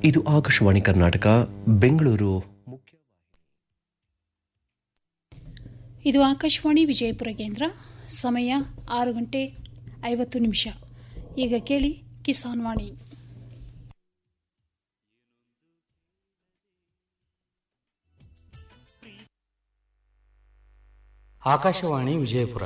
ಇದು ಆಕಾಶವಾಣಿ ಕರ್ನಾಟಕ ಬೆಂಗಳೂರು ಮುಖ್ಯ ಇದು ಆಕಾಶವಾಣಿ ವಿಜಯಪುರ ಕೇಂದ್ರ ಸಮಯ ಆರು ಗಂಟೆ ಐವತ್ತು ನಿಮಿಷ ಈಗ ಕೇಳಿ ಕಿಸಾನ್ ವಾಣಿ ಆಕಾಶವಾಣಿ ವಿಜಯಪುರ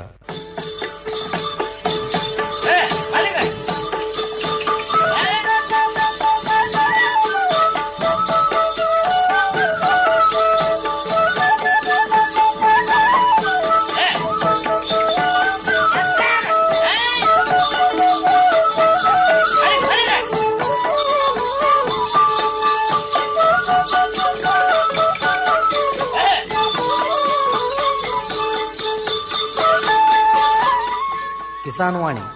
ಕಿಸಾನ್ ವಾಣಿ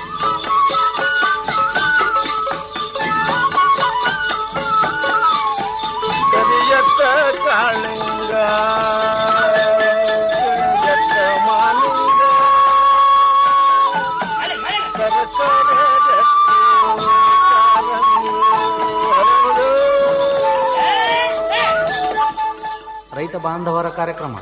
ಕರಿಯತ್ತ ಕಾಳಿಂಗ ಕರಿಯತ್ತ ಮಾಲಿಂಗ ಸರಸರ ರಟ್ಟಿ ಕಾರಂಗಿ ಹರಡು. ರೈತ ಬಾಂಧವರ ಕಾರ್ಯಕ್ರಮ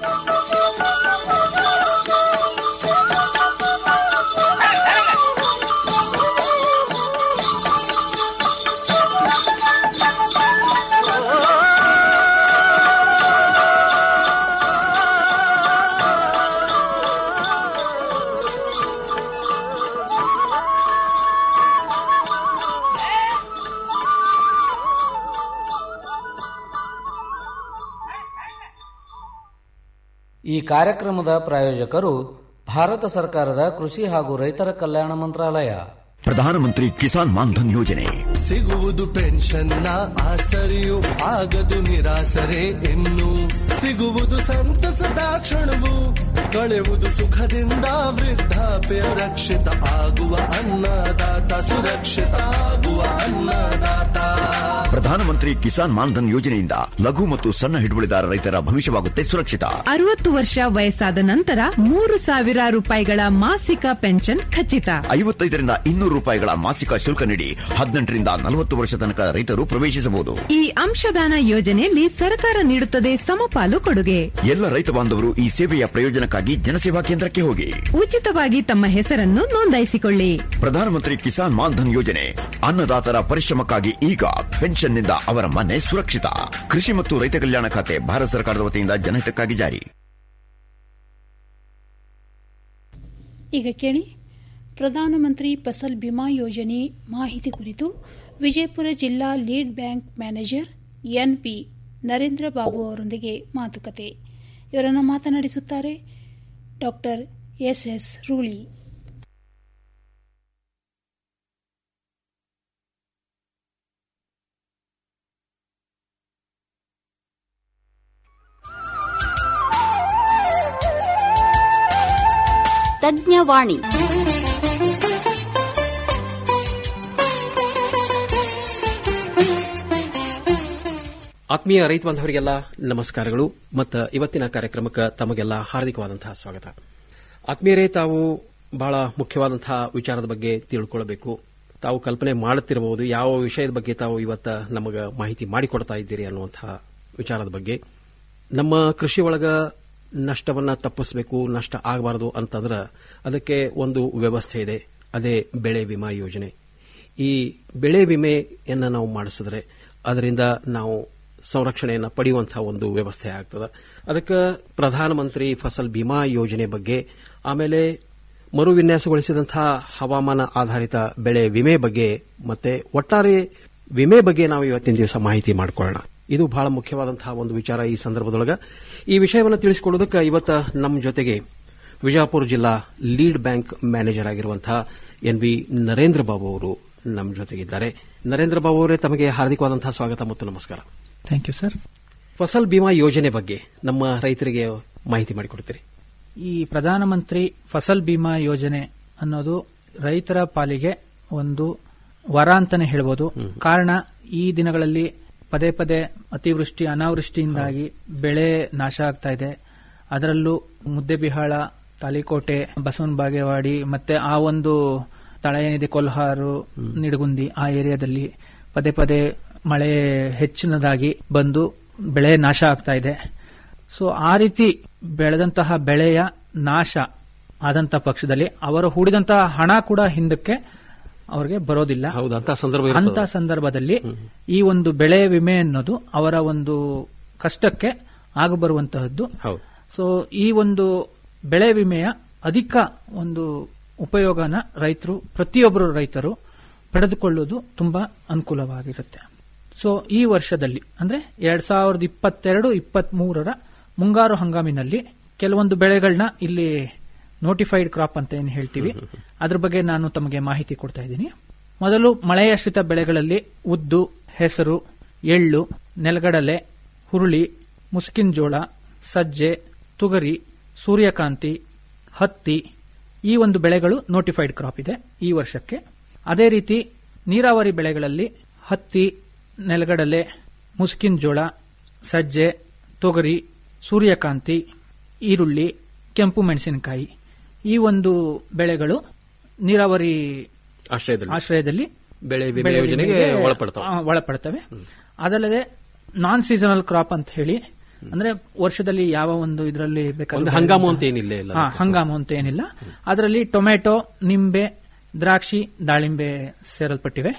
ಈ ಕಾರ್ಯಕ್ರಮದ ಪ್ರಾಯೋಜಕರು ಭಾರತ ಸರ್ಕಾರದ ಕೃಷಿ ಹಾಗೂ ರೈತರ ಕಲ್ಯಾಣ ಮಂತ್ರಾಲಯ ಪ್ರಧಾನಮಂತ್ರಿ ಕಿಸಾನ್ ಮಾನ್ಧನ್ ಯೋಜನೆ ಸಿಗುವುದು ಪೆನ್ಷನ್ನ ಆಸರೆಯು ಆಗದು ನಿರಾಸರೆ ಇನ್ನು ಸಿಗುವುದು ಸಂತಸದ ಕ್ಷಣವು ಕಳೆಯುವುದು ಸುಖದಿಂದ ವೃದ್ಧಾಪ್ಯ ರಕ್ಷಿತ ಆಗುವ ಅನ್ನದಾತ ಸುರಕ್ಷಿತ ಆಗುವ ಅನ್ನದಾತ ಪ್ರಧಾನಮಂತ್ರಿ ಕಿಸಾನ್ ಮಾನ್ಧನ್ ಯೋಜನೆಯಿಂದ ಲಘು ಮತ್ತು ಸಣ್ಣ ಹಿಡುವಳಿದಾರ ರೈತರ ಭವಿಷ್ಯವಾಗುತ್ತೆ ಸುರಕ್ಷಿತ ಅರವತ್ತು ವರ್ಷ ವಯಸ್ಸಾದ ನಂತರ ಮೂರು ಸಾವಿರ ರೂಪಾಯಿಗಳ ಮಾಸಿಕ ಪೆನ್ಷನ್ ಖಚಿತ ಐವತ್ತೈದರಿಂದ ಇನ್ನೂರು ರೂಪಾಯಿಗಳ ಮಾಸಿಕ ಶುಲ್ಕ ನೀಡಿ ಹದಿನೆಂಟರಿಂದ ನಲವತ್ತು ವರ್ಷ ತನಕ ರೈತರು ಪ್ರವೇಶಿಸಬಹುದು ಈ ಅಂಶದಾನ ಯೋಜನೆಯಲ್ಲಿ ಸರ್ಕಾರ ನೀಡುತ್ತದೆ ಸಮಪಾಲು ಕೊಡುಗೆ ಎಲ್ಲ ರೈತ ಬಾಂಧವರು ಈ ಸೇವೆಯ ಪ್ರಯೋಜನಕ್ಕಾಗಿ ಜನಸೇವಾ ಕೇಂದ್ರಕ್ಕೆ ಹೋಗಿ ಉಚಿತವಾಗಿ ತಮ್ಮ ಹೆಸರನ್ನು ನೋಂದಾಯಿಸಿಕೊಳ್ಳಿ ಪ್ರಧಾನಮಂತ್ರಿ ಕಿಸಾನ್ ಮಾನ್ಧನ್ ಯೋಜನೆ ಅನ್ನದಾತರ ಪರಿಶ್ರಮಕ್ಕಾಗಿ ಈಗ ಪೆನ್ಷನ್ನಿಂದ ಅವರ ಮನೆ ಸುರಕ್ಷಿತ ಕೃಷಿ ಮತ್ತು ರೈತ ಕಲ್ಯಾಣ ಖಾತೆ ಭಾರತ ಸರ್ಕಾರದ ವತಿಯಿಂದ ಜನಹಿತಕ್ಕಾಗಿ ಜಾರಿ ಈಗ ಕೇಳಿ ಪ್ರಧಾನಮಂತ್ರಿ ಫಸಲ್ ಬಿಮಾ ಯೋಜನೆ ಮಾಹಿತಿ ಕುರಿತು ವಿಜಯಪುರ ಜಿಲ್ಲಾ lead bank manager NP Narendra Babu ಅವರೊಂದಿಗೆ ಮಾತುಕತೆ ಇವರನ್ನು ಮಾತನಾಡಿಸುತ್ತಾರೆ doctor S S Ruli Tajnavani ಆತ್ಮೀಯ ರೈತ ಬಾಂಧವರಿಗೆಲ್ಲ ನಮಸ್ಕಾರಗಳು ಮತ್ತು ಇವತ್ತಿನ ಕಾರ್ಯಕ್ರಮಕ್ಕೆ ತಮಗೆಲ್ಲ ಹಾರ್ದಿಕವಾದಂತಹ ಸ್ವಾಗತ ಆತ್ಮೀಯರೇ ತಾವು ಬಹಳ ಮುಖ್ಯವಾದಂತಹ ವಿಚಾರದ ಬಗ್ಗೆ ತಿಳ್ಕೊಳ್ಬೇಕು ತಾವು ಕಲ್ಪನೆ ಮಾಡುತ್ತಿರಬಹುದು ಯಾವ ವಿಷಯದ ಬಗ್ಗೆ ತಾವು ಇವತ್ತ ನಮಗೆ ಮಾಹಿತಿ ಮಾಡಿಕೊಡ್ತಾ ಇದ್ದೀರಿ ಅನ್ನುವಂತಹ ವಿಚಾರದ ಬಗ್ಗೆ ನಮ್ಮ ಕೃಷಿ ಒಳಗ ನಷ್ಟವನ್ನ ತಪ್ಪಿಸಬೇಕು ನಷ್ಟ ಆಗಬಾರದು ಅಂತಂದ್ರೆ ಅದಕ್ಕೆ ಒಂದು ವ್ಯವಸ್ಥೆ ಇದೆ ಅದೇ ಬೆಳೆ ವಿಮಾ ಯೋಜನೆ ಈ ಬೆಳೆ ವಿಮೆಯನ್ನ ನಾವು ಮಾಡಿಸಿದ್ರೆ ಅದರಿಂದ ನಾವು ಸಂರಕ್ಷಣೆಯನ್ನು ಪಡೆಯುವಂತಹ ಒಂದು ವ್ಯವಸ್ಥೆ ಆಗ್ತದೆ ಅದಕ್ಕೆ ಪ್ರಧಾನಮಂತ್ರಿ ಫಸಲ್ ಬಿಮಾ ಯೋಜನೆ ಬಗ್ಗೆ ಆಮೇಲೆ ಮರು ವಿನ್ಯಾಸಗೊಳಿಸಿದಂತಹ ಹವಾಮಾನ ಆಧಾರಿತ ಬೆಳೆ ವಿಮೆ ಬಗ್ಗೆ ಮತ್ತೆ ಒಟ್ಟಾರೆ ವಿಮೆ ಬಗ್ಗೆ ನಾವು ಇವತ್ತಿನ ದಿವಸ ಮಾಹಿತಿ ಮಾಡಿಕೊಳ್ಳೋಣ ಇದು ಬಹಳ ಮುಖ್ಯವಾದಂತಹ ಒಂದು ವಿಚಾರ ಈ ಸಂದರ್ಭದೊಳಗ ಈ ವಿಷಯವನ್ನು ತಿಳಿಸಿಕೊಡೋದಕ್ಕೆ ಇವತ್ತ ನಮ್ಮ ಜೊತೆಗೆ ವಿಜಯಪುರ ಜಿಲ್ಲಾ ಲೀಡ್ ಬ್ಯಾಂಕ್ ಮ್ಯಾನೇಜರ್ ಆಗಿರುವಂತಹ ಎನ್ ವಿ ನರೇಂದ್ರ ಬಾಬು ಅವರು ನಮ್ಮ ಜೊತೆಗಿದ್ದಾರೆ ನರೇಂದ್ರ ಬಾಬು ಅವರೇ ತಮಗೆ ಹಾರ್ದಿಕವಾದಂತಹ ಸ್ವಾಗತ ಮತ್ತು ನಮಸ್ಕಾರ thank you sir Fasal Bima ಯೋಜನೆ ಬಗ್ಗೆ ನಮ್ಮ ರೈತರಿಗೆ ಮಾಹಿತಿ ಮಾಡಿಕೊಡ್ತೀರಿ ಈ ಪ್ರಧಾನಮಂತ್ರಿ ಫಸಲ್ ಬಿಮಾ ಯೋಜನೆ ಅನ್ನೋದು ರೈತರ ಪಾಲಿಗೆ ಒಂದು ವರ ಅಂತಾನೆ ಹೇಳ್ಬೋದು ಕಾರಣ ಈ ದಿನಗಳಲ್ಲಿ ಪದೇ ಪದೇ ಅತಿವೃಷ್ಟಿ ಅನಾವೃಷ್ಟಿಯಿಂದಾಗಿ ಬೆಳೆ ನಾಶ ಆಗ್ತಾ ಇದೆ ಅದರಲ್ಲೂ ಮುದ್ದೆಬಿಹಾಳ ತಾಲಿಕೋಟೆ ಬಸವನ ಬಾಗೇವಾಡಿ ಮತ್ತೆ ಆ ಒಂದು ತಳ ಏನಿದೆ ಕೊಲ್ಹಾರು ನಿಡಗುಂದಿ ಆ ಏರಿಯಾದಲ್ಲಿ ಪದೇ ಪದೇ ಮಳೆ ಹೆಚ್ಚಿನದಾಗಿ ಬಂದು ಬೆಳೆ ನಾಶ ಆಗ್ತಾ ಇದೆ ಸೊ ಆ ರೀತಿ ಬೆಳೆದಂತಹ ಬೆಳೆಯ ನಾಶ ಆದಂತ ಪಕ್ಷದಲ್ಲಿ ಅವರು ಹೂಡಿದಂತಹ ಹಣ ಕೂಡ ಹಿಂದಕ್ಕೆ ಅವರಿಗೆ ಬರೋದಿಲ್ಲ ಹೌದು ಅಂತ ಸಂದರ್ಭ ಇರ್ತದೆ. ಅಂತ ಸಂದರ್ಭದಲ್ಲಿ ಈ ಒಂದು ಬೆಳೆ ವಿಮೆ ಅನ್ನೋದು ಅವರ ಒಂದು ಕಷ್ಟಕ್ಕೆ ಆಗಬರುವಂತಹದ್ದು ಹೌದು ಸೊ ಈ ಒಂದು ಬೆಳೆ ವಿಮೆಯ ಅಧಿಕ ಒಂದು ಉಪಯೋಗನ ರೈತರು ಪ್ರತಿಯೊಬ್ಬರು ರೈತರು ಪಡೆದುಕೊಳ್ಳುವುದು ತುಂಬಾ ಅನುಕೂಲವಾಗಿರುತ್ತೆ ಸೊ ಈ ವರ್ಷದಲ್ಲಿ ಅಂದ್ರೆ ಎರಡ್ ಸಾವಿರದ ಇಪ್ಪತ್ತೆರಡು ಇಪ್ಪತ್ತ್ ಮೂರರ ಮುಂಗಾರು ಹಂಗಾಮಿನಲ್ಲಿ ಕೆಲವೊಂದು ಬೆಳೆಗಳನ್ನ ಇಲ್ಲಿ ನೋಟಿಫೈಡ್ ಕ್ರಾಪ್ ಅಂತ ಏನು ಹೇಳ್ತೀವಿ ಅದ್ರ ಬಗ್ಗೆ ನಾನು ತಮಗೆ ಮಾಹಿತಿ ಕೊಡ್ತಾ ಇದ್ದೀನಿ ಮೊದಲು ಮಳೆಯಾಶ್ರಿತ ಬೆಳೆಗಳಲ್ಲಿ ಉದ್ದು ಹೆಸರು ಎಳ್ಳು ನೆಲಗಡಲೆ ಹುರುಳಿ ಮುಸ್ಕಿನ್ ಜೋಳ ಸಜ್ಜೆ ತುಗರಿ ಸೂರ್ಯಕಾಂತಿ ಹತ್ತಿ ಈ ಒಂದು ಬೆಳೆಗಳು ನೋಟಿಫೈಡ್ ಕ್ರಾಪ್ ಇದೆ ಈ ವರ್ಷಕ್ಕೆ ಅದೇ ರೀತಿ ನೀರಾವರಿ ಬೆಳೆಗಳಲ್ಲಿ ಹತ್ತಿ ನೆಲಗಡಲೆ ಮುಸ್ಕಿನ್ ಜೋಳ ಸಜ್ಜೆ ತೊಗರಿ ಸೂರ್ಯಕಾಂತಿ ಈರುಳ್ಳಿ ಕೆಂಪು ಮೆಣಸಿನಕಾಯಿ ಈ ಒಂದು ಬೆಳೆಗಳು ನೀರಾವರಿ ಆಶ್ರಯದಲ್ಲಿ ಆಶ್ರಯದಲ್ಲಿ ಬೆಳೆ ವಿಮೆ ಬೆಳೆ ಯೋಜನೆಗೆ ವಿಮೆಗೆ, ಒಳಪಡ್ತಾವೆ. ಆ, ಒಳಪಡ್ತವೆ ಅದಲ್ಲದೆ ನಾನ್ ಸೀಸನಲ್ ಕ್ರಾಪ್ ಅಂತ ಹೇಳಿ ಅಂದ್ರೆ ವರ್ಷದಲ್ಲಿ ಯಾವ ಒಂದು ಇದರಲ್ಲಿ ಒಂದು ಹಂಗಾಮು ಅಂತ ಏನಿಲ್ಲ ಇಲ್ಲ ಹಾ, ಹಂಗಾಮು ಅಂತ ಏನಿಲ್ಲ ಅದರಲ್ಲಿ ಟೊಮೆಟೊ ನಿಂಬೆ ದ್ರಾಕ್ಷಿ ದಾಳಿಂಬೆ ಸೇರಲ್ಪಟ್ಟಿವೆ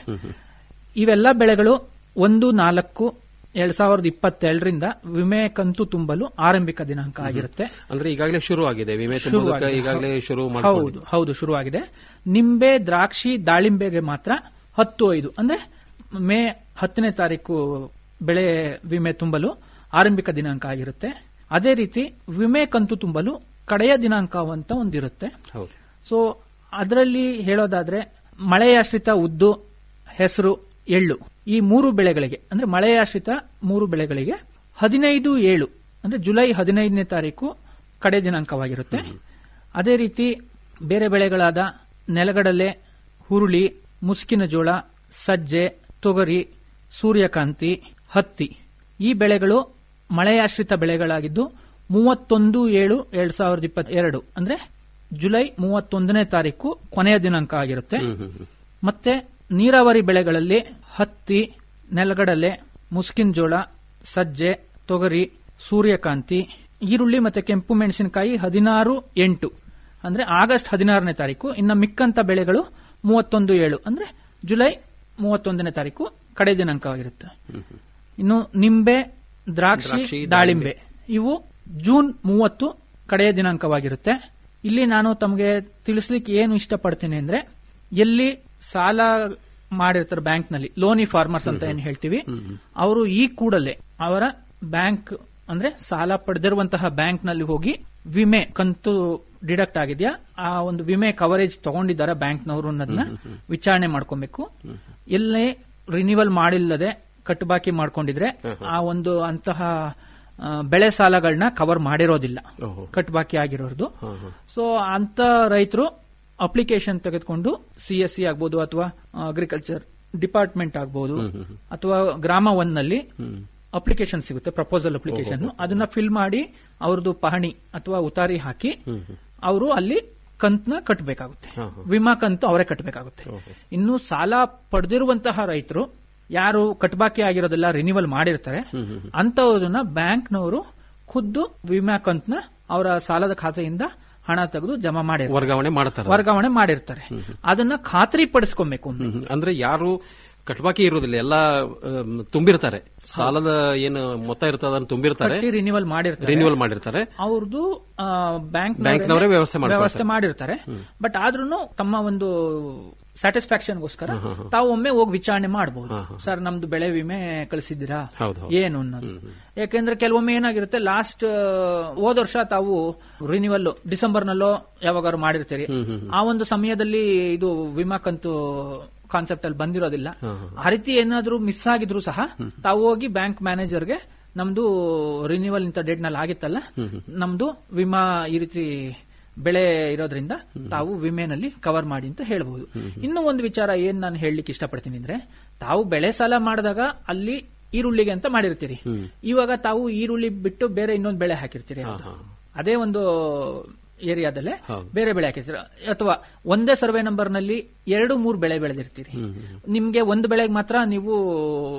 ಇವೆಲ್ಲ ಬೆಳೆಗಳು ಒಂದು ನಾಲ್ಕು ಎರಡ್ ಸಾವಿರದ ಇಪ್ಪತ್ತೆರಡರಿಂದ ವಿಮೆ ಕಂತು ತುಂಬಲು ಆರಂಭಿಕ ದಿನಾಂಕ ಆಗಿರುತ್ತೆ ಅಂದ್ರೆ ಈಗಾಗಲೇ ಶುರು ಆಗಿದೆ ವಿಮೆ ತುಂಬುವುದಕ್ಕೆ ಶುರುವಾಗಿದೆ. ಈಗಾಗಲೇ ಶುರು ಹೌದು ಮಾಡ್ಕೊಂಡಿದ್ದು ಹೌದು ಶುರುವಾಗಿದೆ ನಿಂಬೆ ದ್ರಾಕ್ಷಿ ದಾಳಿಂಬೆಗೆ ಮಾತ್ರ ಹತ್ತು ಐದು ಅಂದ್ರೆ ಮೇ ಹತ್ತನೇ ತಾರೀಕು ಬೆಳೆ ವಿಮೆ ತುಂಬಲು ಆರಂಭಿಕ ದಿನಾಂಕ ಆಗಿರುತ್ತೆ ಅದೇ ರೀತಿ ವಿಮೆ ಕಂತು ತುಂಬಲು ಕಡೆಯ ದಿನಾಂಕ ಅಂತ ಒಂದಿರುತ್ತೆ ಹೌದು ಸೊ ಅದರಲ್ಲಿ ಹೇಳೋದಾದ್ರೆ ಮಳೆಯಾಶ್ರಿತ ಉದ್ದು ಹೆಸರು ಎಳ್ಳು ಈ ಮೂರು ಬೆಳೆಗಳಿಗೆ ಅಂದ್ರೆ ಮಳೆಯಾಶ್ರಿತ ಮೂರು ಬೆಳೆಗಳಿಗೆ ಹದಿನೈದು ಏಳು ಅಂದ್ರೆ ಜುಲೈ ಹದಿನೈದನೇ ತಾರೀಕು ಕಡೆ ದಿನಾಂಕವಾಗಿರುತ್ತೆ ಅದೇ ರೀತಿ ಬೇರೆ ಬೆಳೆಗಳಾದ ನೆಲಗಡಲೆ ಹುರುಳಿ ಮುಸ್ಕಿನ ಜೋಳ ಸಜ್ಜೆ ತೊಗರಿ ಸೂರ್ಯಕಾಂತಿ ಹತ್ತಿ ಈ ಬೆಳೆಗಳು ಮಳೆಯಾಶ್ರಿತ ಬೆಳೆಗಳಾಗಿದ್ದು ಮೂವತ್ತೊಂದು ಏಳು ಎರಡ್ ಸಾವಿರದ ಇಪ್ಪತ್ತೆರಡು ಅಂದ್ರೆ ಜುಲೈ ಮೂವತ್ತೊಂದನೇ ತಾರೀಕು ಕೊನೆಯ ದಿನಾಂಕ ಆಗಿರುತ್ತೆ ಮತ್ತೆ ನೀರಾವರಿ ಬೆಳೆಗಳಲ್ಲಿ ಹತ್ತಿ ನೆಲಗಡಲೆ ಮುಸ್ಕಿನ್ ಜೋಳ ಸಜ್ಜೆ ತೊಗರಿ ಸೂರ್ಯಕಾಂತಿ ಈರುಳ್ಳಿ ಮತ್ತೆ ಕೆಂಪು ಮೆಣಸಿನಕಾಯಿ ಹದಿನಾರು ಎಂಟು ಅಂದ್ರೆ ಆಗಸ್ಟ್ ಹದಿನಾರನೇ ತಾರೀಕು ಇನ್ನು ಮಿಕ್ಕಂತ ಬೆಳೆಗಳು ಮೂವತ್ತೊಂದು ಏಳು ಅಂದ್ರೆ ಜುಲೈ ಮೂವತ್ತೊಂದನೇ ತಾರೀಕು ಕಡೆ ದಿನಾಂಕವಾಗಿರುತ್ತೆ ಇನ್ನು ನಿಂಬೆ ದ್ರಾಕ್ಷಿ ದ್ರಾಕ್ಷಿ, ದಾಳಿಂಬೆ ಇವು ಜೂನ್ ಮೂವತ್ತು ಕಡೆಯ ದಿನಾಂಕವಾಗಿರುತ್ತೆ ಇಲ್ಲಿ ನಾನು ತಮಗೆ ತಿಳಿಸ್ಲಿಕ್ಕೆ ಏನು ಇಷ್ಟಪಡ್ತೀನಿ ಅಂದ್ರೆ ಎಲ್ಲಿ ಸಾಲ ಮಾಡಿರ್ತಾರೆ ಬ್ಯಾಂಕ್ ನಲ್ಲಿ ಲೋನಿ ಫಾರ್ಮರ್ಸ್ ಅಂತ ಏನ್ ಹೇಳ್ತೀವಿ ಅವರು ಈ ಕೂಡಲೇ ಅವರ ಬ್ಯಾಂಕ್ ಅಂದ್ರೆ ಸಾಲ ಪಡೆದಿರುವಂತಹ ಬ್ಯಾಂಕ್ ನಲ್ಲಿ ಹೋಗಿ ವಿಮೆ ಕಂತು ಡಿಡಕ್ಟ್ ಆಗಿದೆಯಾ ಆ ಒಂದು ವಿಮೆ ಕವರೇಜ್ ತಗೊಂಡಿದ್ದಾರ ಬ್ಯಾಂಕ್ನವರು ಅನ್ನೋದನ್ನ ವಿಚಾರಣೆ ಮಾಡ್ಕೊಬೇಕು ಎಲ್ಲೇ ರಿನಿವಲ್ ಮಾಡಿಲ್ಲದೆ ಕಟ್ಟುಬಾಕಿ ಮಾಡ್ಕೊಂಡಿದ್ರೆ ಆ ಒಂದು ಅಂತಹ ಆ, ಬೆಳೆ ಸಾಲಗಳನ್ನ ಕವರ್ ಮಾಡಿರೋದಿಲ್ಲ ಓಹೋ. ಕಟ್ಟುಬಾಕಿ ಆಗಿರೋದು ಸೊ ಅಂತ ರೈತರು ಅಪ್ಲಿಕೇಶನ್ ತೆಗೆದುಕೊಂಡು ಸಿ ಎಸ್ ಸಿ ಆಗ್ಬೋದು ಅಥವಾ ಅಗ್ರಿಕಲ್ಚರ್ ಡಿಪಾರ್ಟ್ಮೆಂಟ್ ಆಗ್ಬೋದು ಅಥವಾ ಗ್ರಾಮ ಒನ್ ನಲ್ಲಿ ಅಪ್ಲಿಕೇಶನ್ ಸಿಗುತ್ತೆ ಪ್ರಪೋಸಲ್ ಅಪ್ಲಿಕೇಶನ್ ಅದನ್ನ ಫಿಲ್ ಮಾಡಿ ಅವ್ರದ್ದು ಪಹಣಿ ಅಥವಾ ಉತಾರಿ ಹಾಕಿ ಅವರು ಅಲ್ಲಿ ಕಂತನ ಕಟ್ಟಬೇಕಾಗುತ್ತೆ ವಿಮಾ ಕಂತು ಅವರೇ ಕಟ್ಟಬೇಕಾಗುತ್ತೆ ಇನ್ನು ಸಾಲ ಪಡೆದಿರುವಂತಹ ರೈತರು ಯಾರು ಕಟ್ಬಾಕಿ ಆಗಿರೋದೆಲ್ಲ ರಿನಿವಲ್ ಮಾಡಿರ್ತಾರೆ ಅಂತವ್ರನ್ನ ಬ್ಯಾಂಕ್ನವರು ಖುದ್ದು ವಿಮಾ ಕಂತನ ಅವರ ಸಾಲದ ಖಾತೆಯಿಂದ ಹಣ ತೆಗೆದು ಜಮಾ ಮಾಡಿರ್ತಾರೆ ವರ್ಗಾವಣೆ ಮಾಡ್ತಾರೆ ವರ್ಗಾವಣೆ ಮಾಡಿರ್ತಾರೆ ಅದನ್ನ ಖಾತ್ರಿ ಪಡಿಸ್ಕೊಬೇಕು ಹ್ಮ್, ಹ್ಮ್. ಅಂದ್ರೆ ಯಾರು ಕಟ್ಬಾಕಿ ಇರುವುದಿಲ್ಲ ಎಲ್ಲ ಅಮ್, ತುಂಬಿರ್ತಾರೆ ಸಾಲದ ಏನು ಮೊತ್ತ ಇರ್ತದ ಅದನ್ನ ತುಂಬಿರ್ತಾರೆ ಕಟ್ಟಿ ರಿನಿವಲ್ ಮಾಡಿರ್ತಾರೆ ರಿನ್ಯೂವಲ್ ಮಾಡಿರ್ತಾರೆ ಅವ್ರದ್ದು ಬ್ಯಾಂಕ್ ಬ್ಯಾಂಕ್ನವರೇ ವ್ಯವಸ್ಥೆ ಮಾಡ್ಕೊಳ್ತಾರೆ. ವ್ಯವಸ್ಥೆ ಮಾಡಿರ್ತಾರೆ ಬಟ್ ಆದ್ರೂ ತಮ್ಮ ಒಂದು ಸ್ಯಾಟಿಸ್ಫ್ಯಾಕ್ಷನ್ಗೋಸ್ಕರ ತಾವು ಒಮ್ಮೆ ಹೋಗಿ ವಿಚಾರಣೆ ಮಾಡಬಹುದು ಸರ್ ನಮ್ದು ಬೆಳೆ ವಿಮೆ ಕಳಿಸಿದ್ದೀರಾ ಹೌದು, ಹೌದು. ಏನು ಅನ್ನೋದು ಯಾಕೆಂದ್ರೆ ಕೆಲವೊಮ್ಮೆ ಏನಾಗಿರುತ್ತೆ ಲಾಸ್ಟ್ ಹೋದ ವರ್ಷ ತಾವು ರಿನಿವಲ್ ಡಿಸೆಂಬರ್ ನಲ್ಲೋ ಯಾವಾಗಾದ್ರು ಮಾಡಿರ್ತೀರಿ ಆ ಒಂದು ಸಮಯದಲ್ಲಿ ಇದು ವಿಮಾ ಕಂತು ಕಾನ್ಸೆಪ್ಟ್ ಅಲ್ಲಿ ಬಂದಿರೋದಿಲ್ಲ ಆ ರೀತಿ ಏನಾದ್ರೂ ಮಿಸ್ ಆಗಿದ್ರು ಸಹ ತಾವು ಹೋಗಿ ಬ್ಯಾಂಕ್ ಮ್ಯಾನೇಜರ್ಗೆ ನಮ್ದು ರಿನಿವಲ್ ಇಂಥ ಡೇಟ್ ನಲ್ಲಿ ಆಗಿತ್ತಲ್ಲ ನಮ್ದು ವಿಮಾ ಈ ರೀತಿ ಬೆಳೆ ಇರೋದ್ರಿಂದ ತಾವು ವಿಮೆನಲ್ಲಿ ಕವರ್ ಮಾಡಿ ಅಂತ ಹೇಳ್ಬಹುದು ಇನ್ನು ಒಂದು ವಿಚಾರ ಏನ್ ನಾನು ಹೇಳಲಿಕ್ಕೆ ಇಷ್ಟಪಡ್ತೀನಿ ಅಂದ್ರೆ ತಾವು ಬೆಳೆ ಸಾಲ ಮಾಡಿದಾಗ ಅಲ್ಲಿ ಈರುಳ್ಳಿಗೆ ಅಂತ ಮಾಡಿರ್ತೀರಿ ಇವಾಗ ತಾವು ಈರುಳ್ಳಿ ಬಿಟ್ಟು ಬೇರೆ ಇನ್ನೊಂದು ಬೆಳೆ ಹಾಕಿರ್ತೀರಿ ಹೌದು. ಅದೇ ಒಂದು ಏರಿಯಾದಲ್ಲೇ ಬೇರೆ ಬೆಳೆ ಹಾಕಿರ್ತೀರ ಅಥವಾ ಒಂದೇ ಸರ್ವೆ ನಂಬರ್ ನಲ್ಲಿ ಎರಡು ಮೂರು ಬೆಳೆ ಬೆಳೆದಿರ್ತೀರಿ ನಿಮ್ಗೆ ಒಂದು ಬೆಳೆಗೆ ಮಾತ್ರ ನೀವು